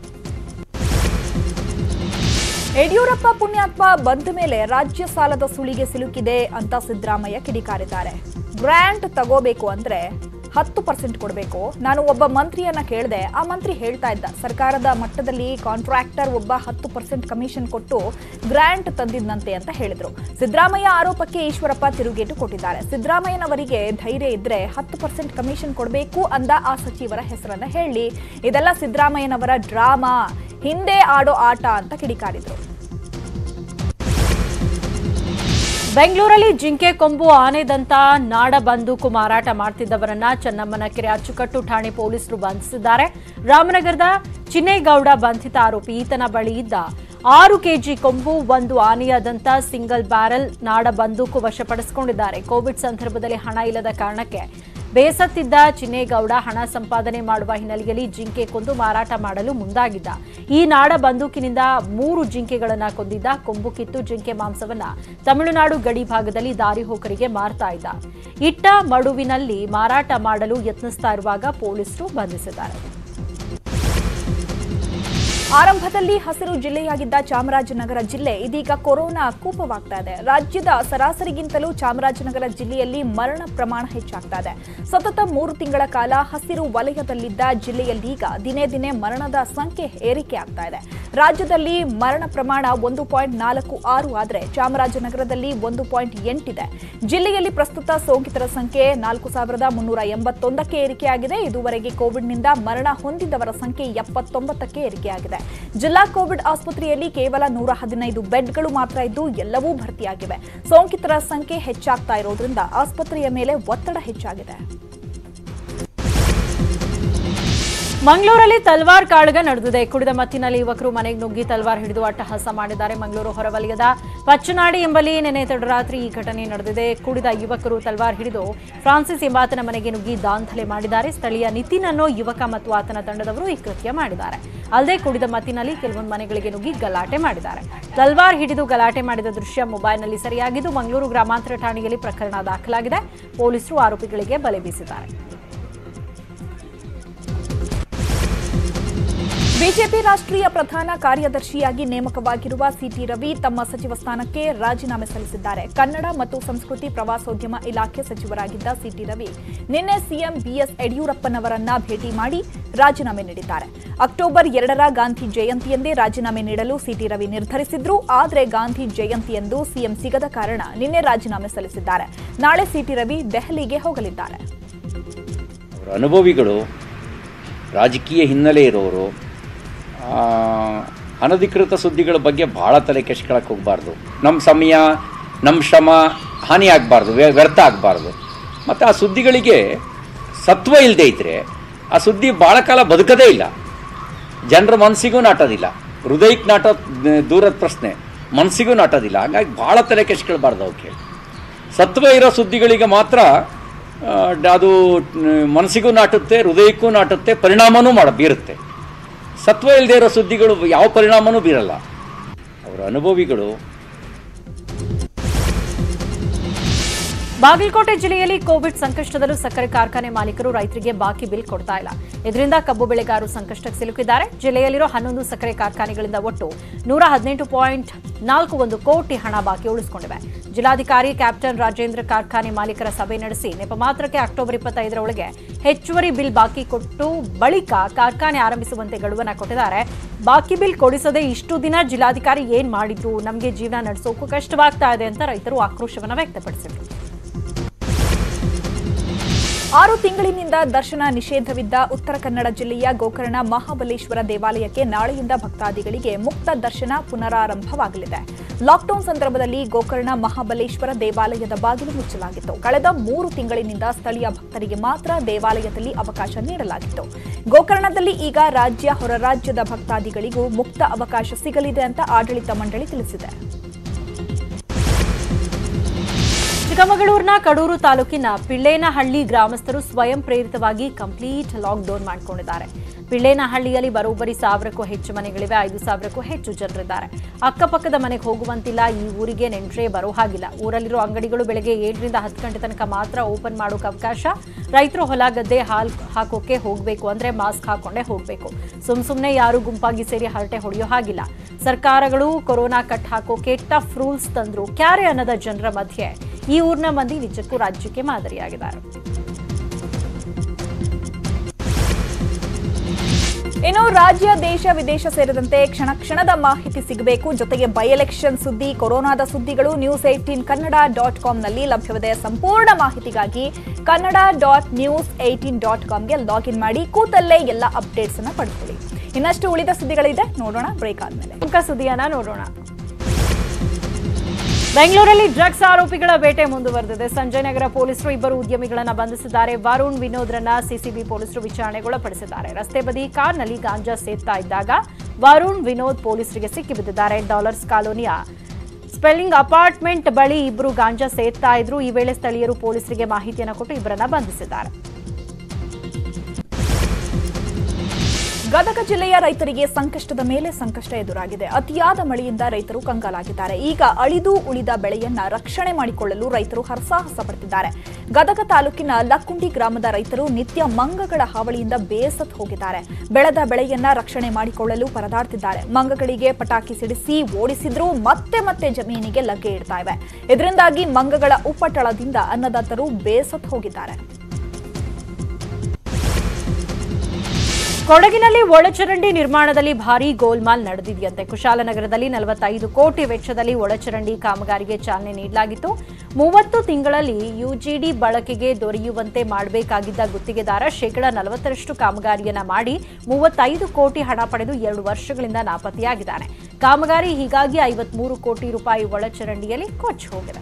ಯಡಿಯೂರಪ್ಪ ಪುಣ್ಯಾತ್ಮ ಬಂದ ಮೇಲೆ ರಾಜ್ಯ ಸಾಲದ ಸುಳಿಗೆ ಸಿಲುಕಿದೆ ಅಂತ ಸಿದ್ದರಾಮಯ್ಯ ಕಿಡಿಕಾರಿದ್ದಾರೆ ಗ್ರಾಂಟ್ ತಗೋಬೇಕು ಅಂದ್ರೆ ಹತ್ತು ಪರ್ಸೆಂಟ್ ಕೊಡಬೇಕು ನಾನು ಒಬ್ಬ ಮಂತ್ರಿಯನ್ನ ಕೇಳಿದೆ ಆ ಮಂತ್ರಿ ಹೇಳ್ತಾ ಇದ್ದ ಸರ್ಕಾರದ ಮಟ್ಟದಲ್ಲಿ ಕಾಂಟ್ರಾಕ್ಟರ್ ಒಬ್ಬ ಹತ್ತು ಪರ್ಸೆಂಟ್ ಕಮಿಷನ್ ಕೊಟ್ಟು ಗ್ರಾಂಟ್ ತಂದಿದ್ದಂತೆ ಅಂತ ಹೇಳಿದ್ರು ಸಿದ್ದರಾಮಯ್ಯ ಆರೋಪಕ್ಕೆ ಈಶ್ವರಪ್ಪ ತಿರುಗೇಟು ಕೊಟ್ಟಿದ್ದಾರೆ ಸಿದ್ದರಾಮಯ್ಯನವರಿಗೆ ಧೈರ್ಯ ಇದ್ರೆ ಹತ್ತು ಪರ್ಸೆಂಟ್ ಕಮಿಷನ್ ಕೊಡಬೇಕು ಅಂದ ಆ ಸಚಿವರ ಹೆಸರನ್ನ ಹೇಳಿ ಇದೆಲ್ಲ ಸಿದ್ದರಾಮಯ್ಯನವರ ಡ್ರಾಮಾ ಹಿಂದೆ ಆಡೋ ಆಟ ಅಂತ ಕಿಡಿಕಾರಿದ್ರು ಬೆಂಗಳೂರಲ್ಲಿ ಜಿಂಕೆ ಕೊಂಬು ಆನೆದಂತ ನಾಡ ಬಂದೂಕು ಮಾರಾಟ ಮಾಡ್ತಿದ್ದವರನ್ನ ಚೆನ್ನಮ್ಮನ ಕೆರೆ ಅಚ್ಚುಕಟ್ಟು ಠಾಣೆ ಪೊಲೀಸರು ಬಂಧಿಸಿದ್ದಾರೆ ರಾಮನಗರದ ಚಿನ್ನೇಗೌಡ ಬಂಧಿತ ಆರೋಪಿ ಈತನ ಬಳಿ ಇದ್ದ ಆರು ಕೆಜಿ ಕೊಂಬು ಒಂದು ಆನೆಯಾದಂತ ಸಿಂಗಲ್ ಬ್ಯಾರಲ್ ನಾಡ ಬಂದೂಕು ವಶಪಡಿಸಿಕೊಂಡಿದ್ದಾರೆ ಕೋವಿಡ್ ಸಂದರ್ಭದಲ್ಲಿ ಹಣ ಇಲ್ಲದ ಕಾರಣಕ್ಕೆ ಬೇಸತ್ತಿದ್ದ ಚಿನ್ನೇಗೌಡ ಹಣ ಸಂಪಾದನೆ ಮಾಡುವ ಹಿನ್ನೆಲೆಯಲ್ಲಿ ಜಿಂಕೆ ಕೊಂದು ಮಾರಾಟ ಮಾಡಲು ಮುಂದಾಗಿದ್ದ ಈ ನಾಡ ಬಂದೂಕಿನಿಂದ ಮೂರು ಜಿಂಕೆಗಳನ್ನ ಕೊಂದಿದ್ದ ಕೊಂಬು ಕಿತ್ತು ಜಿಂಕೆ ಮಾಂಸವನ್ನ ತಮಿಳುನಾಡು ಗಡಿ ಭಾಗದಲ್ಲಿ ದಾರಿ ಹೋಕರಿಗೆ ಮಾರ್ತಾ ಇದ್ದ ಇಟ್ಟ ಮಡುವಿನಲ್ಲಿ ಮಾರಾಟ ಮಾಡಲು ಯತ್ನಿಸ್ತಾ ಇರುವಾಗ ಪೊಲೀಸರು ಬಂಧಿಸಿದ್ದಾರೆ ಆರಂಭದಲ್ಲಿ ಹಸಿರು ಜಿಲ್ಲೆಯಾಗಿದ್ದ ಚಾಮರಾಜನಗರ ಜಿಲ್ಲೆ ಇದೀಗ ಕೊರೋನಾ ಕೂಪವಾಗ್ತಾ ಇದೆ ರಾಜ್ಯದ ಸರಾಸರಿಗಿಂತಲೂ ಚಾಮರಾಜನಗರ ಜಿಲ್ಲೆಯಲ್ಲಿ ಮರಣ ಪ್ರಮಾಣ ಹೆಚ್ಚಾಗ್ತಾ ಇದೆ ಸತತ ಮೂರು ತಿಂಗಳ ಕಾಲ ಹಸಿರು ವಲಯದಲ್ಲಿದ್ದ ಜಿಲ್ಲೆಯಲ್ಲೀಗ ದಿನೇ ದಿನೇ ಮರಣದ ಸಂಖ್ಯೆ ಏರಿಕೆ ಆಗ್ತಾ ಇದೆ ರಾಜ್ಯದಲ್ಲಿ ಮರಣ ಪ್ರಮಾಣ ಒಂದು ಪಾಯಿಂಟ್ ನಾಲ್ಕು ಆರು ಆದರೆ ಚಾಮರಾಜನಗರದಲ್ಲಿ ಒಂದು ಪಾಯಿಂಟ್ ಎಂಟಿದೆ ಜಿಲ್ಲೆಯಲ್ಲಿ ಪ್ರಸ್ತುತ ಸೋಂಕಿತರ ಸಂಖ್ಯೆ ನಾಲ್ಕು ಸಾವಿರದ ಮುನ್ನೂರ ಎಂಬತ್ತೊಂದಕ್ಕೆ ಏರಿಕೆಯಾಗಿದೆ ಇದುವರೆಗೆ ಕೋವಿಡ್ನಿಂದ ಮರಣ ಹೊಂದಿದವರ ಸಂಖ್ಯೆ ಎಪ್ಪತ್ತೊಂಬತ್ತಕ್ಕೆ ಏರಿಕೆಯಾಗಿದೆ ಜಿಲ್ಲಾ ಕೋವಿಡ್ ಆಸ್ಪತ್ರೆಯಲ್ಲಿ ಕೇವಲ ನೂರ ಹದಿನೈದು ಬೆಡ್ಗಳು ಮಾತ್ರ ಇದ್ದು ಎಲ್ಲವೂ ಭರ್ತಿಯಾಗಿವೆ ಸೋಂಕಿತರ ಸಂಖ್ಯೆ ಹೆಚ್ಚಾಗ್ತಾ ಇರೋದ್ರಿಂದ ಆಸ್ಪತ್ರೆಯ ಮೇಲೆ ಒತ್ತಡ ಹೆಚ್ಚಾಗಿದೆ ಮಂಗಳೂರಲ್ಲಿ ತಲ್ವಾರ್ ಕಾಳಗ ನಡೆದಿದೆ ಕುಡಿದ ಮತ್ತಿನಲ್ಲಿ ಯುವಕರು ಮನೆಗೆ ನುಗ್ಗಿ ತಲ್ವಾರ್ ಹಿಡಿದು ಅಟ್ಟಹಾಸ ಮಾಡಿದ್ದಾರೆ ಮಂಗಳೂರು ಹೊರವಲಯದ ಪಚ್ಚನಾಡಿ ಎಂಬಲ್ಲಿ ನಿನ್ನೆ ತಡರಾತ್ರಿ ಈ ಘಟನೆ ನಡೆದಿದೆ ಕುಡಿದ ಯುವಕರು ತಲ್ವಾರ್ ಹಿಡಿದು ಫ್ರಾನ್ಸಿಸ್ ಎಂಬಾತನ ಮನೆಗೆ ನುಗ್ಗಿ ದಾಂಧಲೆ ಮಾಡಿದ್ದಾರೆ ಸ್ಥಳೀಯ ನಿತಿನ್ ಅನ್ನೋ ಯುವಕ ಮತ್ತು ಆತನ ತಂಡದವರು ಈ ಕೃತ್ಯ ಮಾಡಿದ್ದಾರೆ ಅಲ್ಲದೆ ಕುಡಿದ ಮತ್ತಿನಲ್ಲಿ ಕೆಲವೊಂದು ಮನೆಗಳಿಗೆ ನುಗ್ಗಿ ಗಲಾಟೆ ಮಾಡಿದ್ದಾರೆ ತಲ್ವಾರ್ ಹಿಡಿದು ಗಲಾಟೆ ಮಾಡಿದ ದೃಶ್ಯ ಮೊಬೈಲ್ನಲ್ಲಿ ಸರಿಯಾಗಿದ್ದು ಮಂಗಳೂರು ಗ್ರಾಮಾಂತರ ಠಾಣೆಯಲ್ಲಿ ಪ್ರಕರಣ ದಾಖಲಾಗಿದೆ ಪೊಲೀಸರು ಆರೋಪಿಗಳಿಗೆ ಬಲೆ ಬೀಸಿದ್ದಾರೆ ಬಿಜೆಪಿ ರಾಷ್ಟ್ರೀಯ ಪ್ರಧಾನ ಕಾರ್ಯದರ್ಶಿಯಾಗಿ ನೇಮಕವಾಗಿರುವ ಸಿಟಿ ರವಿ ತಮ್ಮ ಸಚಿವ ಸ್ಥಾನಕ್ಕೆ ರಾಜೀನಾಮೆ ಸಲ್ಲಿಸಿದ್ದಾರೆ ಕನ್ನಡ ಮತ್ತು ಸಂಸ್ಕೃತಿ ಪ್ರವಾಸೋದ್ಯಮ ಇಲಾಖೆ ಸಚಿವರಾಗಿದ್ದ ಸಿಟಿ ರವಿ ನಿನ್ನೆ ಸಿಎಂ ಬಿಎಸ್ ಯಡಿಯೂರಪ್ಪನವರನ್ನ ಭೇಟಿ ಮಾಡಿ ರಾಜೀನಾಮೆ ನೀಡಿದ್ದಾರೆ ಅಕ್ಟೋಬರ್ ಎರಡರ ಗಾಂಧಿ ಜಯಂತಿಯಂದೇ ರಾಜೀನಾಮೆ ನೀಡಲು ಸಿಟಿ ರವಿ ನಿರ್ಧರಿಸಿದ್ರು ಆದರೆ ಗಾಂಧಿ ಜಯಂತಿಯಂದು ಸಿಎಂ ಸಿಗದ ಕಾರಣ ನಿನ್ನೆ ರಾಜೀನಾಮೆ ಸಲ್ಲಿಸಿದ್ದಾರೆ ನಾಳೆ ಸಿಟಿ ರವಿ ದೆಹಲಿಗೆ ಹೋಗಲಿದ್ದಾರೆ ಅವರ ಅನುಭವಿಗಳು ರಾಜಕೀಯ ಹಿನ್ನೆಲೆ ಇರೋರು ಆ, ಅನಧಿಕೃತ ಸುದ್ದಿಗಳ ಬಗ್ಗೆ ಭಾಳ ತಲೆ ಕೆಡ್ಸ್ಕೊಳಕ್ಕೆ ಹೋಗಬಾರ್ದು ನಮ್ಮ ಸಮಯ ನಮ್ಮ ಶ್ರಮ ಹಾನಿ ಆಗಬಾರ್ದು ವ್ಯರ್ಥ ಆಗಬಾರ್ದು ಮತ್ತು ಆ ಸುದ್ದಿಗಳಿಗೆ ಸತ್ವ ಇಲ್ಲದೆ ಇದ್ದರೆ ಆ ಸುದ್ದಿ ಭಾಳ ಕಾಲ ಬದುಕದೇ ಇಲ್ಲ ಜನರ ಮನಸ್ಸಿಗೂ ನಾಟೋದಿಲ್ಲ ಹೃದಯಕ್ಕೆ ನಾಟೋ ದೂರದ ಪ್ರಶ್ನೆ ಮನಸ್ಸಿಗೂ ನಾಟೋದಿಲ್ಲ ಹಾಗಾಗಿ ಭಾಳ ತಲೆ ಕೆಡ್ಸ್ಕೊಳ್ಬಾರ್ದು ಅವಕ್ಕೆ ಸತ್ವ ಇರೋ ಸುದ್ದಿಗಳಿಗೆ ಮಾತ್ರ ಆ, ಅದು ಮನಸ್ಸಿಗೂ ನಾಟುತ್ತೆ ಹೃದಯಕ್ಕೂ ನಾಟುತ್ತೆ ಪರಿಣಾಮನೂ ಮಾಡ ಬೀರುತ್ತೆ ಸತ್ವ ಇಲ್ಲದೆ ಇರೋ ಸುದ್ದಿಗಳು ಯಾವ ಪರಿಣಾಮನೂ ಬೀರಲ್ಲ ಅವರ ಅನುಭವಿಗಳು ಬಾಗಲಕೋಟೆ ಜಿಲ್ಲೆಯಲ್ಲಿ ಕೋವಿಡ್ ಸಂಕಷ್ಟದಲ್ಲೂ ಸಕ್ಕರೆ ಕಾರ್ಖಾನೆ ಮಾಲೀಕರು ರೈತರಿಗೆ ಬಾಕಿ ಬಿಲ್ ಕೊಡ್ತಾ ಇಲ್ಲ ಇದರಿಂದ ಕಬ್ಬು ಬೆಳೆಗಾರರು ಸಂಕಷ್ಟಕ್ಕೆ ಸಿಲುಕಿದ್ದಾರೆ ಜಿಲ್ಲೆಯಲ್ಲಿರೋ ಹನ್ನೊಂದು ಸಕ್ಕರೆ ಕಾರ್ಖಾನೆಗಳಿಂದ ಒಟ್ಟು ನೂರ ಹದಿನೆಂಟು ಪಾಯಿಂಟ್ ನಾಲ್ಕು ಒಂದು ಕೋಟಿ ಹಣ ಬಾಕಿ ಉಳಿಸಿಕೊಂಡಿವೆ ಜಿಲ್ಲಾಧಿಕಾರಿ ಕ್ಯಾಪ್ಟನ್ ರಾಜೇಂದ್ರ ಕಾರ್ಖಾನೆ ಮಾಲೀಕರ ಸಭೆ ನಡೆಸಿ ನೆಪ ಮಾತ್ರಕ್ಕೆ ಅಕ್ಟೋಬರ್ ಇಪ್ಪತ್ತೈದರ ಒಳಗೆ ಹೆಚ್ಚುವರಿ ಬಿಲ್ ಬಾಕಿ ಕೊಟ್ಟು ಬಳಿಕ ಕಾರ್ಖಾನೆ ಆರಂಭಿಸುವಂತೆ ಗಡುವನ್ನ ಕೊಟ್ಟಿದ್ದಾರೆ ಬಾಕಿ ಬಿಲ್ ಕೊಡಿಸದೆ ಇಷ್ಟು ದಿನ ಜಿಲ್ಲಾಧಿಕಾರಿ ಏನ್ ಮಾಡಿದ್ರು ನಮಗೆ ಜೀವನ ನಡೆಸೋಕು ಕಷ್ಟವಾಗ್ತಾ ಇದೆ ಅಂತ ರೈತರು ಆಕ್ರೋಶವನ್ನ ವ್ಯಕ್ತಪಡಿಸಿದರು ಆರು ತಿಂಗಳಿನಿಂದ ದರ್ಶನ ನಿಷೇಧವಿದ್ದ ಉತ್ತರ ಕನ್ನಡ ಜಿಲ್ಲೆಯ ಗೋಕರ್ಣ ಮಹಾಬಲೇಶ್ವರ ದೇವಾಲಯಕ್ಕೆ ನಾಳೆಯಿಂದ ಭಕ್ತಾದಿಗಳಿಗೆ ಮುಕ್ತ ದರ್ಶನ ಪುನರಾರಂಭವಾಗಲಿದೆ ಲಾಕ್ಡೌನ್ ಸಂದರ್ಭದಲ್ಲಿ ಗೋಕರ್ಣ ಮಹಾಬಲೇಶ್ವರ ದೇವಾಲಯದ ಬಾಗಿಲು ಮುಚ್ಚಲಾಗಿತ್ತು ಕಳೆದ ಮೂರು ತಿಂಗಳಿನಿಂದ ಸ್ಥಳೀಯ ಭಕ್ತರಿಗೆ ಮಾತ್ರ ದೇವಾಲಯದಲ್ಲಿ ಅವಕಾಶ ನೀಡಲಾಗಿತ್ತು ಗೋಕರ್ಣದಲ್ಲಿ ಈಗ ರಾಜ್ಯ ಹೊರ ರಾಜ್ಯದ ಭಕ್ತಾದಿಗಳಿಗೂ ಮುಕ್ತ ಅವಕಾಶ ಸಿಗಲಿದೆ ಅಂತ ಆಡಳಿತ ಮಂಡಳಿ ತಿಳಿಸಿದೆ ಚಿಕ್ಕಮಗಳೂರಿನ ಕಡೂರು ತಾಲೂಕಿನ ಪಿಳ್ಳೇನಹಳ್ಳಿ ಗ್ರಾಮಸ್ಥರು ಸ್ವಯಂ ಪ್ರೇರಿತವಾಗಿ ಕಂಪ್ಲೀಟ್ ಲಾಕ್ಡೌನ್ ಮಾಡಿಕೊಂಡಿದ್ದಾರೆ ಪಿಳ್ಳೇನಹಳ್ಳಿಯಲ್ಲಿ ಬರೋಬ್ಬರಿ ಸಾವಿರಕ್ಕೂ ಹೆಚ್ಚು ಮನೆಗಳಿವೆ ಐದು ಸಾವಿರಕ್ಕೂ ಹೆಚ್ಚು ಜನರಿದ್ದಾರೆ ಅಕ್ಕಪಕ್ಕದ ಮನೆಗೆ ಹೋಗುವಂತಿಲ್ಲ ಈ ಊರಿಗೆ ನೆಂಟ್ರೆ ಬರೋ ಹಾಗಿಲ್ಲ ಊರಲ್ಲಿರೋ ಅಂಗಡಿಗಳು ಬೆಳಗ್ಗೆ ಏಳರಿಂದ ಹತ್ತು ಗಂಟೆ ತನಕ ಮಾತ್ರ ಓಪನ್ ಮಾಡೋಕೆ ಅವಕಾಶ ರೈತರು ಹೊಲ ಗದ್ದೆ ಹಾಲ್ ಹಾಕೋಕೆ ಹೋಗಬೇಕು ಅಂದ್ರೆ ಮಾಸ್ಕ್ ಹಾಕೊಂಡೇ ಹೋಗಬೇಕು ಸುಮ್ ಸುಮ್ಮನೆ ಯಾರು ಗುಂಪಾಗಿ ಸೇರಿ ಹರಟೆ ಹೊಡೆಯೋ ಹಾಗಿಲ್ಲ ಸರ್ಕಾರಗಳು ಕೊರೋನಾ ಕಟ್ ಹಾಕೋಕೆ ಟಫ್ ರೂಲ್ಸ್ ತಂದ್ರು ಕ್ಯಾರೆ ಅನ್ನದ ಜನರ ಮಧ್ಯೆ ಈ ಊರಿನ ಮಂದಿ ನಿಜಕ್ಕೂ ರಾಜ್ಯಕ್ಕೆ ಮಾದರಿಯಾಗಿದ್ದಾರೆ ಇನ್ನು ರಾಜ್ಯ ದೇಶ ವಿದೇಶ ಸೇರಿದಂತೆ ಕ್ಷಣ ಕ್ಷಣದ ಮಾಹಿತಿ ಸಿಗಬೇಕು ಜೊತೆಗೆ ಬೈ ಎಲೆಕ್ಷನ್ ಸುದ್ದಿ ಕೊರೋನಾದ ಸುದ್ದಿಗಳು ನ್ಯೂಸ್ ಏಟೀನ್ ಕನ್ನಡ ಡಾಟ್ ಕಾಮ್ನಲ್ಲಿ ಲಭ್ಯವಿದೆ ಸಂಪೂರ್ಣ ಮಾಹಿತಿಗಾಗಿ Kannada dot news eighteen dot ಕಾಮ್ಗೆ ಲಾಗಿನ್ ಮಾಡಿ ಕೂತಲ್ಲೇ ಎಲ್ಲ ಅಪ್ಡೇಟ್ಸ್ ಅನ್ನ ಪಡ್ಕೊಳ್ಳಿ ಇನ್ನಷ್ಟು ಉಳಿದ ಸುದ್ದಿಗಳಿದೆ ನೋಡೋಣ ಬ್ರೇಕ್ ಆದ್ಮೇಲೆ ಪ್ರಮುಖ ಸುದ್ದಿಯನ್ನ ನೋಡೋಣ ಬೆಂಗಳೂರಲ್ಲಿ ಡ್ರಗ್ಸ್ ಆರೋಪಿಗಳ ಬೇಟೆ ಮುಂದುವರೆದಿದೆ ಸಂಜಯ್ ನಗರ ಪೊಲೀಸರು ಇಬ್ಬರು ಉದ್ಯಮಿಗಳನ್ನ ಬಂಧಿಸಿದ್ದಾರೆ ವರುಣ್ ವಿನೋದ್ರನ್ನ ಸಿಸಿಬಿ ಪೊಲೀಸರು ವಿಚಾರಣೆಗೊಳಪಡಿಸಿದ್ದಾರೆ ರಸ್ತೆ ಬದಿ ಕಾರ್ನಲ್ಲಿ ಗಾಂಜಾ ಸೇರ್ತಾ ಇದ್ದಾಗ ವರುಣ್ ವಿನೋದ್ ಪೊಲೀಸರಿಗೆ ಸಿಕ್ಕಿಬಿದ್ದಿದ್ದಾರೆ ಡಾಲರ್ಸ್ ಕಾಲೋನಿಯ ಸ್ಪೆಲ್ಲಿಂಗ್ ಅಪಾರ್ಟ್ಮೆಂಟ್ ಬಳಿ ಇಬ್ಬರು ಗಾಂಜಾ ಸೇರ್ತಾ ಇದ್ರು ಈ ವೇಳೆ ಸ್ಥಳೀಯರು ಪೊಲೀಸರಿಗೆ ಮಾಹಿತಿಯನ್ನು ಕೊಟ್ಟು ಇಬ್ಬರನ್ನ ಬಂಧಿಸಿದ್ದಾರೆ ಗದಗ ಜಿಲ್ಲೆಯ ರೈತರಿಗೆ ಸಂಕಷ್ಟದ ಮೇಲೆ ಸಂಕಷ್ಟ ಎದುರಾಗಿದೆ ಅತಿಯಾದ ಮಳೆಯಿಂದ ರೈತರು ಕಂಗಾಲಾಗಿದ್ದಾರೆ ಈಗ ಅಳಿದು ಉಳಿದ ಬೆಳೆಯನ್ನ ರಕ್ಷಣೆ ಮಾಡಿಕೊಳ್ಳಲು ರೈತರು ಹರಸಾಹಸ ಪಡ್ತಿದ್ದಾರೆ ಗದಗ ತಾಲೂಕಿನ ಲಕ್ಕುಂಡಿ ಗ್ರಾಮದ ರೈತರು ನಿತ್ಯ ಮಂಗಗಳ ಹಾವಳಿಯಿಂದ ಬೇಸತ್ ಹೋಗಿದ್ದಾರೆ ಬೆಳೆದ ಬೆಳೆಯನ್ನ ರಕ್ಷಣೆ ಮಾಡಿಕೊಳ್ಳಲು ಪರದಾಡ್ತಿದ್ದಾರೆ ಮಂಗಗಳಿಗೆ ಪಟಾಕಿ ಸಿಡಿಸಿ ಓಡಿಸಿದ್ರೂ ಮತ್ತೆ ಮತ್ತೆ ಜಮೀನಿಗೆ ಲಗ್ಗೆ ಇಡ್ತಾ ಇವೆ ಇದರಿಂದಾಗಿ ಮಂಗಗಳ ಉಪಟಳದಿಂದ ಅನ್ನದಾತರು ಬೇಸತ್ ಹೋಗಿದ್ದಾರೆ ಕೊಡಗಿನಲ್ಲಿ ಒಳಚರಂಡಿ ನಿರ್ಮಾಣದಲ್ಲಿ ಭಾರೀ ಗೋಲ್ಮಾಲ್ ನಡೆದಿದೆಯಂತೆ ಕುಶಾಲನಗರದಲ್ಲಿ ನಲವತ್ತೈದು ಕೋಟಿ ವೆಚ್ಚದಲ್ಲಿ ಒಳಚರಂಡಿ ಕಾಮಗಾರಿಗೆ ಚಾಲನೆ ನೀಡಲಾಗಿತ್ತು ಮೂವತ್ತು ತಿಂಗಳಲ್ಲಿ ಯುಜಿಡಿ ಬಳಕೆಗೆ ದೊರೆಯುವಂತೆ ಮಾಡಬೇಕಾಗಿದ್ದ ಗುತ್ತಿಗೆದಾರ ಶೇಕಡ ನಲವತ್ತರಷ್ಟು ಕಾಮಗಾರಿಯನ್ನ ಮಾಡಿ ಮೂವತ್ತೈದು ಕೋಟಿ ಹಣ ಪಡೆದು ಎರಡು ವರ್ಷಗಳಿಂದ ನಾಪತ್ತೆಯಾಗಿದ್ದಾನೆ ಕಾಮಗಾರಿ ಹೀಗಾಗಿ ಐವತ್ಮೂರು ಕೋಟಿ ರೂಪಾಯಿ ಒಳಚರಂಡಿಯಲ್ಲಿ ಕೊಚ್ಚಿ ಹೋಗಿದೆ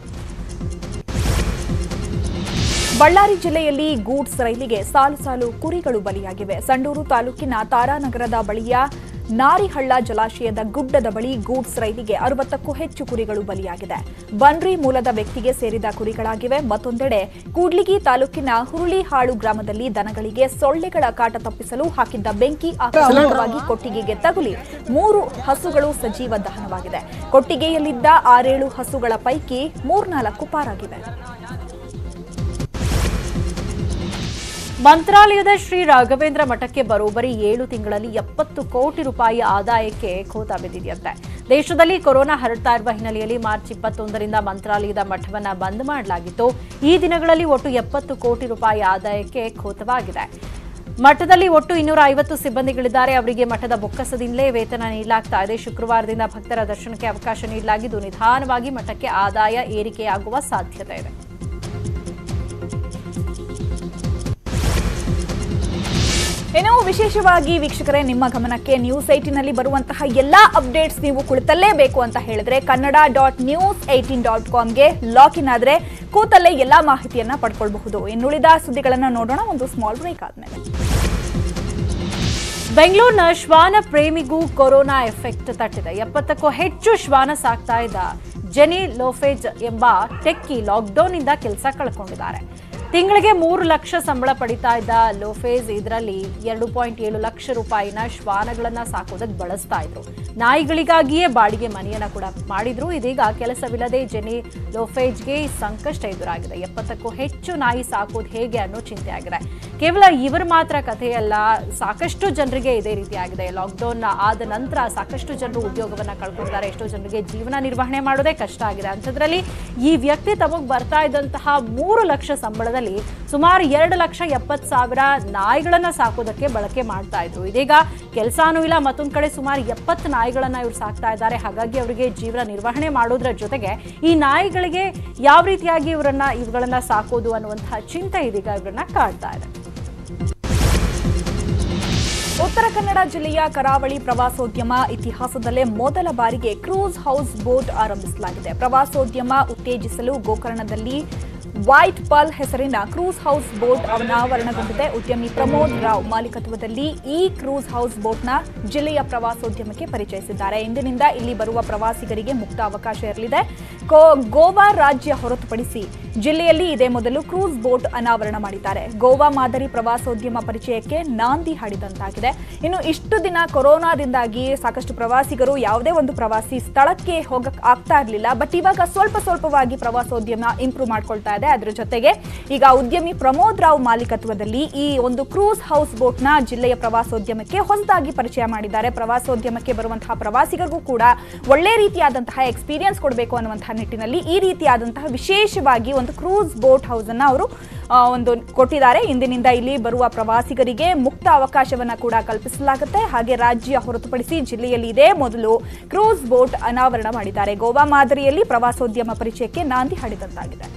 ಬಳ್ಳಾರಿ ಜಿಲ್ಲೆಯಲ್ಲಿ ಗೂಡ್ಸ್ ರೈಲಿಗೆ ಸಾಲು ಸಾಲು ಕುರಿಗಳು ಬಲಿಯಾಗಿವೆ ಸಂಡೂರು ತಾಲೂಕಿನ ತಾರಾನಗರದ ಬಳಿಯ ನಾರಿಹಳ್ಳ ಜಲಾಶಯದ ಗುಡ್ಡದ ಬಳಿ ಗೂಡ್ಸ್ ರೈಲಿಗೆ ಅರವತ್ತಕ್ಕೂ ಹೆಚ್ಚು ಕುರಿಗಳು ಬಲಿಯಾಗಿದೆ ಬನ್ರಿ ಮೂಲದ ವ್ಯಕ್ತಿಗೆ ಸೇರಿದ ಕುರಿಗಳಾಗಿವೆ ಮತ್ತೊಂದೆಡೆ ಕೂಡ್ಲಿಗಿ ತಾಲೂಕಿನ ಹುರುಳಿಹಾಳು ಗ್ರಾಮದಲ್ಲಿ ದನಗಳಿಗೆ ಸೊಳ್ಳೆಗಳ ಕಾಟ ತಪ್ಪಿಸಲು ಹಾಕಿದ್ದ ಬೆಂಕಿ ಆಕಸ್ಮಿಕವಾಗಿ ಕೊಟ್ಟಿಗೆಗೆ ತಗುಲಿ ಮೂರು ಹಸುಗಳು ಸಜೀವ ದಹನವಾಗಿದೆ ಕೊಟ್ಟಿಗೆಯಲ್ಲಿದ್ದ ಆರೇಳು ಹಸುಗಳ ಪೈಕಿ ಮೂರ್ನಾಲ್ಕು ಪಾರಾಗಿವೆ ಮಂತ್ರಾಲಯದ ಶ್ರೀ ರಾಘವೇಂದ್ರ ಮಠಕ್ಕೆ ಬರೋಬ್ಬರಿ ಏಳು ತಿಂಗಳಲ್ಲಿ ಎಪ್ಪತ್ತು ಕೋಟಿ ರೂಪಾಯಿ ಆದಾಯಕ್ಕೆ ಖೋತ ಬಿದ್ದಿದೆಯಂತೆ ದೇಶದಲ್ಲಿ ಕೊರೋನಾ ಹರಡ್ತಾ ಇರುವ ಹಿನ್ನೆಲೆಯಲ್ಲಿ ಮಾರ್ಚ್ ಇಪ್ಪತ್ತೊಂದರಿಂದ ಮಂತ್ರಾಲಯದ ಮಠವನ್ನ ಬಂದ್ ಮಾಡಲಾಗಿತ್ತು ಈ ದಿನಗಳಲ್ಲಿ ಒಟ್ಟು ಎಪ್ಪತ್ತು ಕೋಟಿ ರೂಪಾಯಿ ಆದಾಯಕ್ಕೆ ಖೋತವಾಗಿದೆ ಮಠದಲ್ಲಿ ಒಟ್ಟು ಇನ್ನೂರ ಐವತ್ತು ಸಿಬ್ಬಂದಿಗಳಿದ್ದಾರೆ ಅವರಿಗೆ ಮಠದ ಬೊಕ್ಕಸದಿಂದಲೇ ವೇತನ ನೀಡಲಾಗ್ತಾ ಇದೆ ಶುಕ್ರವಾರದಿಂದ ಭಕ್ತರ ದರ್ಶನಕ್ಕೆ ಅವಕಾಶ ನೀಡಲಾಗಿದ್ದು ನಿಧಾನವಾಗಿ ಮಠಕ್ಕೆ ಆದಾಯ ಏರಿಕೆಯಾಗುವ ಸಾಧ್ಯತೆ ಇದೆ ಇನ್ನು ವಿಶೇಷವಾಗಿ ವೀಕ್ಷಕರೇ ನಿಮ್ಮ ಗಮನಕ್ಕೆ ನ್ಯೂಸ್ ಏಟಿನಲ್ಲಿ ಬರುವಂತಹ ಎಲ್ಲಾ ಅಪ್ಡೇಟ್ಸ್ ನೀವು ಕುಳಿತಲ್ಲೇಬೇಕು ಅಂತ ಹೇಳಿದ್ರೆ Kannada dot news eighteen dot ಕಾಮ್ಗೆ ಲಾಗಿನ್ ಆದ್ರೆ ಕೂತಲ್ಲೇ ಎಲ್ಲಾ ಮಾಹಿತಿಯನ್ನ ಪಡ್ಕೊಳ್ಬಹುದು ಇನ್ನುಳಿದ ಸುದ್ದಿಗಳನ್ನ ನೋಡೋಣ ಒಂದು ಸ್ಮಾಲ್ ಬ್ರೇಕ್ ಆದ್ಮೇಲೆ ಬೆಂಗಳೂರಿನ ಶ್ವಾನ ಪ್ರೇಮಿಗೂ ಕೊರೋನಾ ಎಫೆಕ್ಟ್ ತಟ್ಟಿದೆ ಎಪ್ಪತ್ತಕ್ಕೂ ಹೆಚ್ಚು ಶ್ವಾನ ಸಾಕ್ತಾ ಇದ್ದ ಜೆನಿ ಲೋಫೇಜ್ ಎಂಬ ಟೆಕ್ಕಿ ಲಾಕ್ಡೌನ್ ಇಂದ ಕೆಲಸ ಕಳ್ಕೊಂಡಿದ್ದಾರೆ ತಿಂಗಳಿಗೆ ಮೂರು ಲಕ್ಷ ಸಂಬಳ ಪಡಿತಾ ಇದ್ದ ಲೋಫೇಜ್ ಇದರಲ್ಲಿ ಎರಡು ಪಾಯಿಂಟ್ ಏಳು ಲಕ್ಷ ರೂಪಾಯಿನ ಶ್ವಾನಗಳನ್ನ ಸಾಕೋದಕ್ಕೆ ಬಳಸ್ತಾ ಇದ್ರು ನಾಯಿಗಳಿಗಾಗಿಯೇ ಬಾಡಿಗೆ ಮನೆಯನ್ನ ಕೂಡ ಮಾಡಿದ್ರು ಇದೀಗ ಕೆಲಸವಿಲ್ಲದೆ ಜೆನಿ ಲೋಫೇಜ್ಗೆ ಸಂಕಷ್ಟ ಎದುರಾಗಿದೆ ಎಪ್ಪತ್ತಕ್ಕೂ ಹೆಚ್ಚು ನಾಯಿ ಸಾಕೋದು ಹೇಗೆ ಅನ್ನೋ ಚಿಂತೆ ಆಗಿದೆ ಕೇವಲ ಇವರು ಮಾತ್ರ ಕಥೆಯಲ್ಲ ಸಾಕಷ್ಟು ಜನರಿಗೆ ಇದೇ ರೀತಿ ಆಗಿದೆ ಲಾಕ್ಡೌನ್ ಆದ ನಂತರ ಸಾಕಷ್ಟು ಜನರು ಉದ್ಯೋಗವನ್ನ ಕಳ್ಕೊಂಡಿದ್ದಾರೆ ಎಷ್ಟೋ ಜನರಿಗೆ ಜೀವನ ನಿರ್ವಹಣೆ ಮಾಡೋದೇ ಕಷ್ಟ ಆಗಿದೆ ಅಂಥದ್ರಲ್ಲಿ ಈ ವ್ಯಕ್ತಿ ತಮಗೆ ಬರ್ತಾ ಇದ್ದಂತಹ ಮೂರು ಲಕ್ಷ ಸಂಬಳದಲ್ಲಿ ಸುಮಾರು ಎರಡು ಲಕ್ಷ ಎಪ್ಪತ್ತು ಸಾವಿರ ನಾಯಿಗಳನ್ನ ಸಾಕೋದಕ್ಕೆ ಬಳಕೆ ಮಾಡ್ತಾ ಇದ್ರು ಇದೀಗ ಕೆಲಸನೂ ಇಲ್ಲ ಮತ್ತೊಂದ್ ಕಡೆ ಸುಮಾರು ಎಪ್ಪತ್ತು ನಾಯಿಗಳನ್ನ ಇವ್ರು ಸಾಕ್ತಾ ಇದ್ದಾರೆ ಹಾಗಾಗಿ ಅವರಿಗೆ ಜೀವನ ನಿರ್ವಹಣೆ ಮಾಡೋದ್ರ ಜೊತೆಗೆ ಈ ನಾಯಿಗಳಿಗೆ ಯಾವ ರೀತಿಯಾಗಿ ಇವರನ್ನ ಇವುಗಳನ್ನ ಸಾಕೋದು ಅನ್ನುವಂತಹ ಚಿಂತೆ ಇದೀಗ ಇವರನ್ನ ಕಾಡ್ತಾ ಇದೆ ಉತ್ತರ ಕನ್ನಡ ಜಿಲ್ಲೆಯ ಕರಾವಳಿ ಪ್ರವಾಸೋದ್ಯಮ ಇತಿಹಾಸದಲ್ಲೇ ಮೊದಲ ಬಾರಿಗೆ ಕ್ರೂಸ್ ಹೌಸ್ ಬೋಟ್ ಆರಂಭಿಸಲಾಗಿದೆ ಪ್ರವಾಸೋದ್ಯಮ ಉತ್ತೇಜಿಸಲು ಗೋಕರ್ಣದಲ್ಲಿ ವೈಟ್ ಪಲ್ ಹೆಸರಿನ ಕ್ರೂಸ್ ಹೌಸ್ ಬೋಟ್ ಅನಾವರಣಗೊಂಡಿದೆ ಉದ್ಯಮಿ ಪ್ರಮೋದ್ ರಾವ್ ಮಾಲೀಕತ್ವದಲ್ಲಿ ಈ ಕ್ರೂಸ್ ಹೌಸ್ ಬೋಟ್ನ ಜಿಲ್ಲೆಯ ಪ್ರವಾಸೋದ್ಯಮಕ್ಕೆ ಪರಿಚಯಿಸಿದ್ದಾರೆ ಇಂದಿನಿಂದ ಇಲ್ಲಿ ಬರುವ ಪ್ರವಾಸಿಗರಿಗೆ ಮುಕ್ತ ಅವಕಾಶ ಇರಲಿದೆ ಕೋ- ಗೋವಾ ರಾಜ್ಯ ಹೊರತುಪಡಿಸಿ ಜಿಲ್ಲೆಯಲ್ಲಿ ಇದೇ ಮೊದಲು ಕ್ರೂಸ್ ಬೋಟ್ ಅನಾವರಣ ಮಾಡಿದ್ದಾರೆ ಗೋವಾ ಮಾದರಿ ಪ್ರವಾಸೋದ್ಯಮ ಪರಿಚಯಕ್ಕೆ ನಾಂದಿ ಹಾಡಿದಂತಾಗಿದೆ ಇನ್ನು ಇಷ್ಟು ದಿನ ಕೊರೋನಾದಿಂದಾಗಿ ಸಾಕಷ್ಟು ಪ್ರವಾಸಿಗರು ಯಾವುದೇ ಒಂದು ಪ್ರವಾಸಿ ಸ್ಥಳಕ್ಕೆ ಹೋಗಕ್ ಆಗ್ತಾ ಇರಲಿಲ್ಲ ಬಟ್ ಇವಾಗ ಸ್ವಲ್ಪ ಸ್ವಲ್ಪವಾಗಿ ಪ್ರವಾಸೋದ್ಯಮ ಇಂಪ್ರೂವ್ ಮಾಡ್ಕೊಳ್ತಾ ಇದೆ ಅದರ ಜೊತೆಗೆ ಈಗ ಉದ್ಯಮಿ ಪ್ರಮೋದ್ ರಾವ್ ಮಾಲೀಕತ್ವದಲ್ಲಿ ಈ ಒಂದು ಕ್ರೂಸ್ ಹೌಸ್ ಬೋಟ್ ನ ಜಿಲ್ಲೆಯ ಪ್ರವಾಸೋದ್ಯಮಕ್ಕೆ ಹೊಸದಾಗಿ ಪರಿಚಯ ಮಾಡಿದ್ದಾರೆ ಪ್ರವಾಸೋದ್ಯಮಕ್ಕೆ ಬರುವಂತಹ ಪ್ರವಾಸಿಗರಿಗೂ ಕೂಡ ಒಳ್ಳೆ ರೀತಿಯಾದಂತಹ ಎಕ್ಸ್ಪೀರಿಯನ್ಸ್ ಕೊಡಬೇಕು ಅನ್ನುವಂತಹ ನಿಟ್ಟಿನಲ್ಲಿ ಈ ರೀತಿಯಾದಂತಹ ವಿಶೇಷವಾಗಿ ಒಂದು ಕ್ರೂಸ್ ಬೋಟ್ ಹೌಸ್ ಅನ್ನ ಅವರು ಆ, ಒಂದು ಕೊಟ್ಟಿದ್ದಾರೆ ಇಂದಿನಿಂದ ಇಲ್ಲಿ ಬರುವ ಪ್ರವಾಸಿಗರಿಗೆ ಮುಕ್ತ ಅವಕಾಶವನ್ನ ಕೂಡ ಕಲ್ಪಿಸಲಾಗುತ್ತೆ ಹಾಗೆ ರಾಜ್ಯ ಹೊರತುಪಡಿಸಿ ಜಿಲ್ಲೆಯಲ್ಲಿ ಇದೇ ಮೊದಲು ಕ್ರೂಸ್ ಬೋಟ್ ಅನಾವರಣ ಮಾಡಿದ್ದಾರೆ ಗೋವಾ ಮಾದರಿಯಲ್ಲಿ ಪ್ರವಾಸೋದ್ಯಮ ಪರಿಚಯಕ್ಕೆ ನಾಂದಿ ಹಾಡಿದಂತಾಗಿದೆ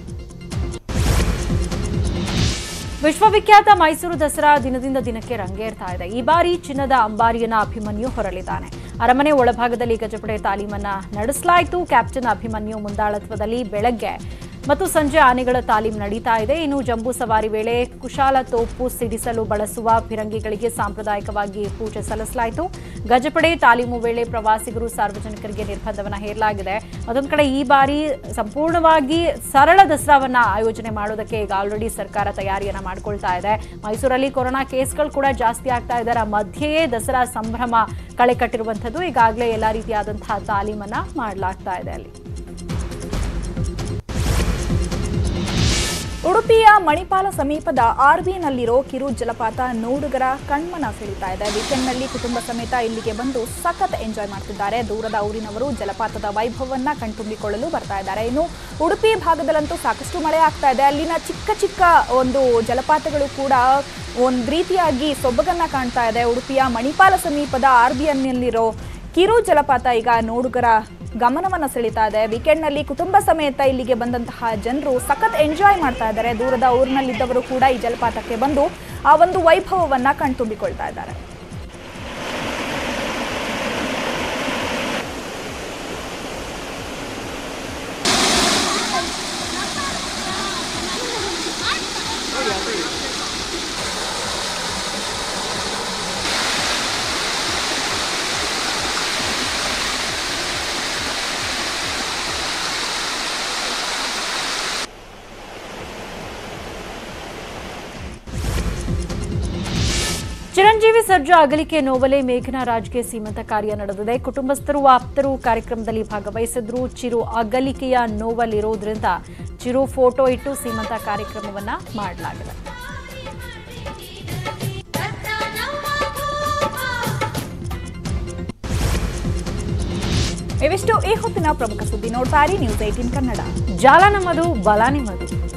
ವಿಶ್ವವಿಖ್ಯಾತ ಮೈಸೂರು ದಸರಾ ದಿನದಿಂದ ದಿನಕ್ಕೆ ರಂಗೇರ್ತಾ ಇದೆ ಈ ಬಾರಿ ಚಿನ್ನದ ಅಂಬಾರಿಯನ್ನ ಅಭಿಮನ್ಯು ಹೊರಲಿದ್ದಾನೆ ಅರಮನೆ ಒಳಭಾಗದಲ್ಲಿ ಗಜಪಡೆ ತಾಲೀಮನ್ನ ನಡೆಸಲಾಯಿತು ಕ್ಯಾಪ್ಟನ್ ಅಭಿಮನ್ಯು ಮುಂದಾಳತ್ವದಲ್ಲಿ ಬೆಳಗ್ಗೆ ಮತ್ತು ಸಂಜೆ ಆನೆಗಳ ತಾಲೀಮ್ ನಡೀತಾ ಇದೆ ಇನ್ನು ಜಂಬೂ ಸವಾರಿ ವೇಳೆ ಕುಶಾಲ ತೋಪು ಸಿಡಿಸಲು ಬಳಸುವ ಫಿರಂಗಿಗಳಿಗೆ ಸಾಂಪ್ರದಾಯಿಕವಾಗಿ ಪೂಜೆ ಸಲ್ಲಿಸಲಾಯಿತು ಗಜಪಡೆ ತಾಲೀಮು ವೇಳೆ ಪ್ರವಾಸಿಗರು ಸಾರ್ವಜನಿಕರಿಗೆ ನಿರ್ಬಂಧವನ್ನ ಹೇರಲಾಗಿದೆ ಅದೊಂದು ಕಡೆ ಈ ಬಾರಿ ಸಂಪೂರ್ಣವಾಗಿ ಸರಳ ದಸರಾವನ್ನ ಆಯೋಜನೆ ಮಾಡೋದಕ್ಕೆ ಈಗ ಆಲ್ರೆಡಿ ಸರ್ಕಾರ ತಯಾರಿಯನ್ನ ಮಾಡ್ಕೊಳ್ತಾ ಇದೆ ಮೈಸೂರಲ್ಲಿ ಕೊರೋನಾ ಕೇಸ್ಗಳು ಕೂಡ ಜಾಸ್ತಿ ಆಗ್ತಾ ಇದರ ಮಧ್ಯೆಯೇ ದಸರಾ ಸಂಭ್ರಮ ಕಳೆ ಕಟ್ಟಿರುವಂಥದ್ದು ಈಗಾಗಲೇ ಎಲ್ಲ ರೀತಿಯಾದಂತಹ ತಾಲೀಮನ್ನ ಮಾಡಲಾಗ್ತಾ ಇದೆ ಅಲ್ಲಿ ಉಡುಪಿಯ ಮಣಿಪಾಲ ಸಮೀಪದ ಆರ್ವಿನಲ್ಲಿರೋ ಕಿರು ಜಲಪಾತ ನೋಡುಗರ ಕಣ್ಮನ ಸೆಳೀತಾ ಇದೆ ವೀಕೆಂಡ್ನಲ್ಲಿ ಕುಟುಂಬ ಸಮೇತ ಇಲ್ಲಿಗೆ ಬಂದು ಸಖತ್ ಎಂಜಾಯ್ ಮಾಡ್ತಿದ್ದಾರೆ ದೂರದ ಊರಿನವರು ಜಲಪಾತದ ವೈಭವವನ್ನ ಕಣ್ತುಂಬಿಕೊಳ್ಳಲು ಬರ್ತಾ ಇದ್ದಾರೆ ಇನ್ನು ಉಡುಪಿ ಭಾಗದಲ್ಲಂತೂ ಸಾಕಷ್ಟು ಮಳೆ ಆಗ್ತಾ ಇದೆ ಅಲ್ಲಿನ ಚಿಕ್ಕ ಚಿಕ್ಕ ಒಂದು ಜಲಪಾತಗಳು ಕೂಡ ಒಂದು ರೀತಿಯಾಗಿ ಸೊಬಗನ್ನ ಕಾಣ್ತಾ ಇದೆ ಉಡುಪಿಯ ಮಣಿಪಾಲ ಸಮೀಪದ ಆರ್ಬಿಯನ್ನಲ್ಲಿರೋ ಕಿರು ಜಲಪಾತ ಈಗ ನೋಡುಗರ ಗಮನವನ್ನ ಸೆಳೀತಾ ಇದೆ ವೀಕೆಂಡ್ನಲ್ಲಿ ಕುಟುಂಬ ಸಮೇತ ಇಲ್ಲಿಗೆ ಬಂದಂತಹ ಜನರು ಸಖತ್ ಎಂಜಾಯ್ ಮಾಡ್ತಾ ಇದ್ದಾರೆ ದೂರದ ಊರಿನಲ್ಲಿದ್ದವರು ಕೂಡ ಈ ಜಲಪಾತಕ್ಕೆ ಬಂದು ಆ ಒಂದು ವೈಭವವನ್ನ ಕಣ್ತುಂಬಿಕೊಳ್ತಾ ಇದ್ದಾರೆ ಚಿರಂಜೀವಿ ಸರ್ಜಾ ಅಗಲಿಕೆ ನೋವಲೆ ಮೇಘನಾ ರಾಜ್ಗೆ ಸೀಮಂತ ಕಾರ್ಯ ನಡೆದಿದೆ ಕುಟುಂಬಸ್ಥರು ಆಪ್ತರು ಕಾರ್ಯಕ್ರಮದಲ್ಲಿ ಭಾಗವಹಿಸಿದ್ರು ಚಿರು ಅಗಲಿಕೆಯ ನೋವಲ್ಲಿರೋದ್ರಿಂದ ಚಿರು ಫೋಟೋ ಇಟ್ಟು ಸೀಮಂತ ಕಾರ್ಯಕ್ರಮವನ್ನ ಮಾಡಲಾಗಿದೆ ಇವಿಷ್ಟು ಈ ಹೊತ್ತಿನ ಪ್ರಮುಖ ಸುದ್ದಿ ನೋಡ್ತಾ ಇರಿ ನ್ಯೂಸ್ ಏಟೀನ್ ಕನ್ನಡ ಜಾಲ ನಮ್ಮದು ಬಲ ನಿಮ್ಮದು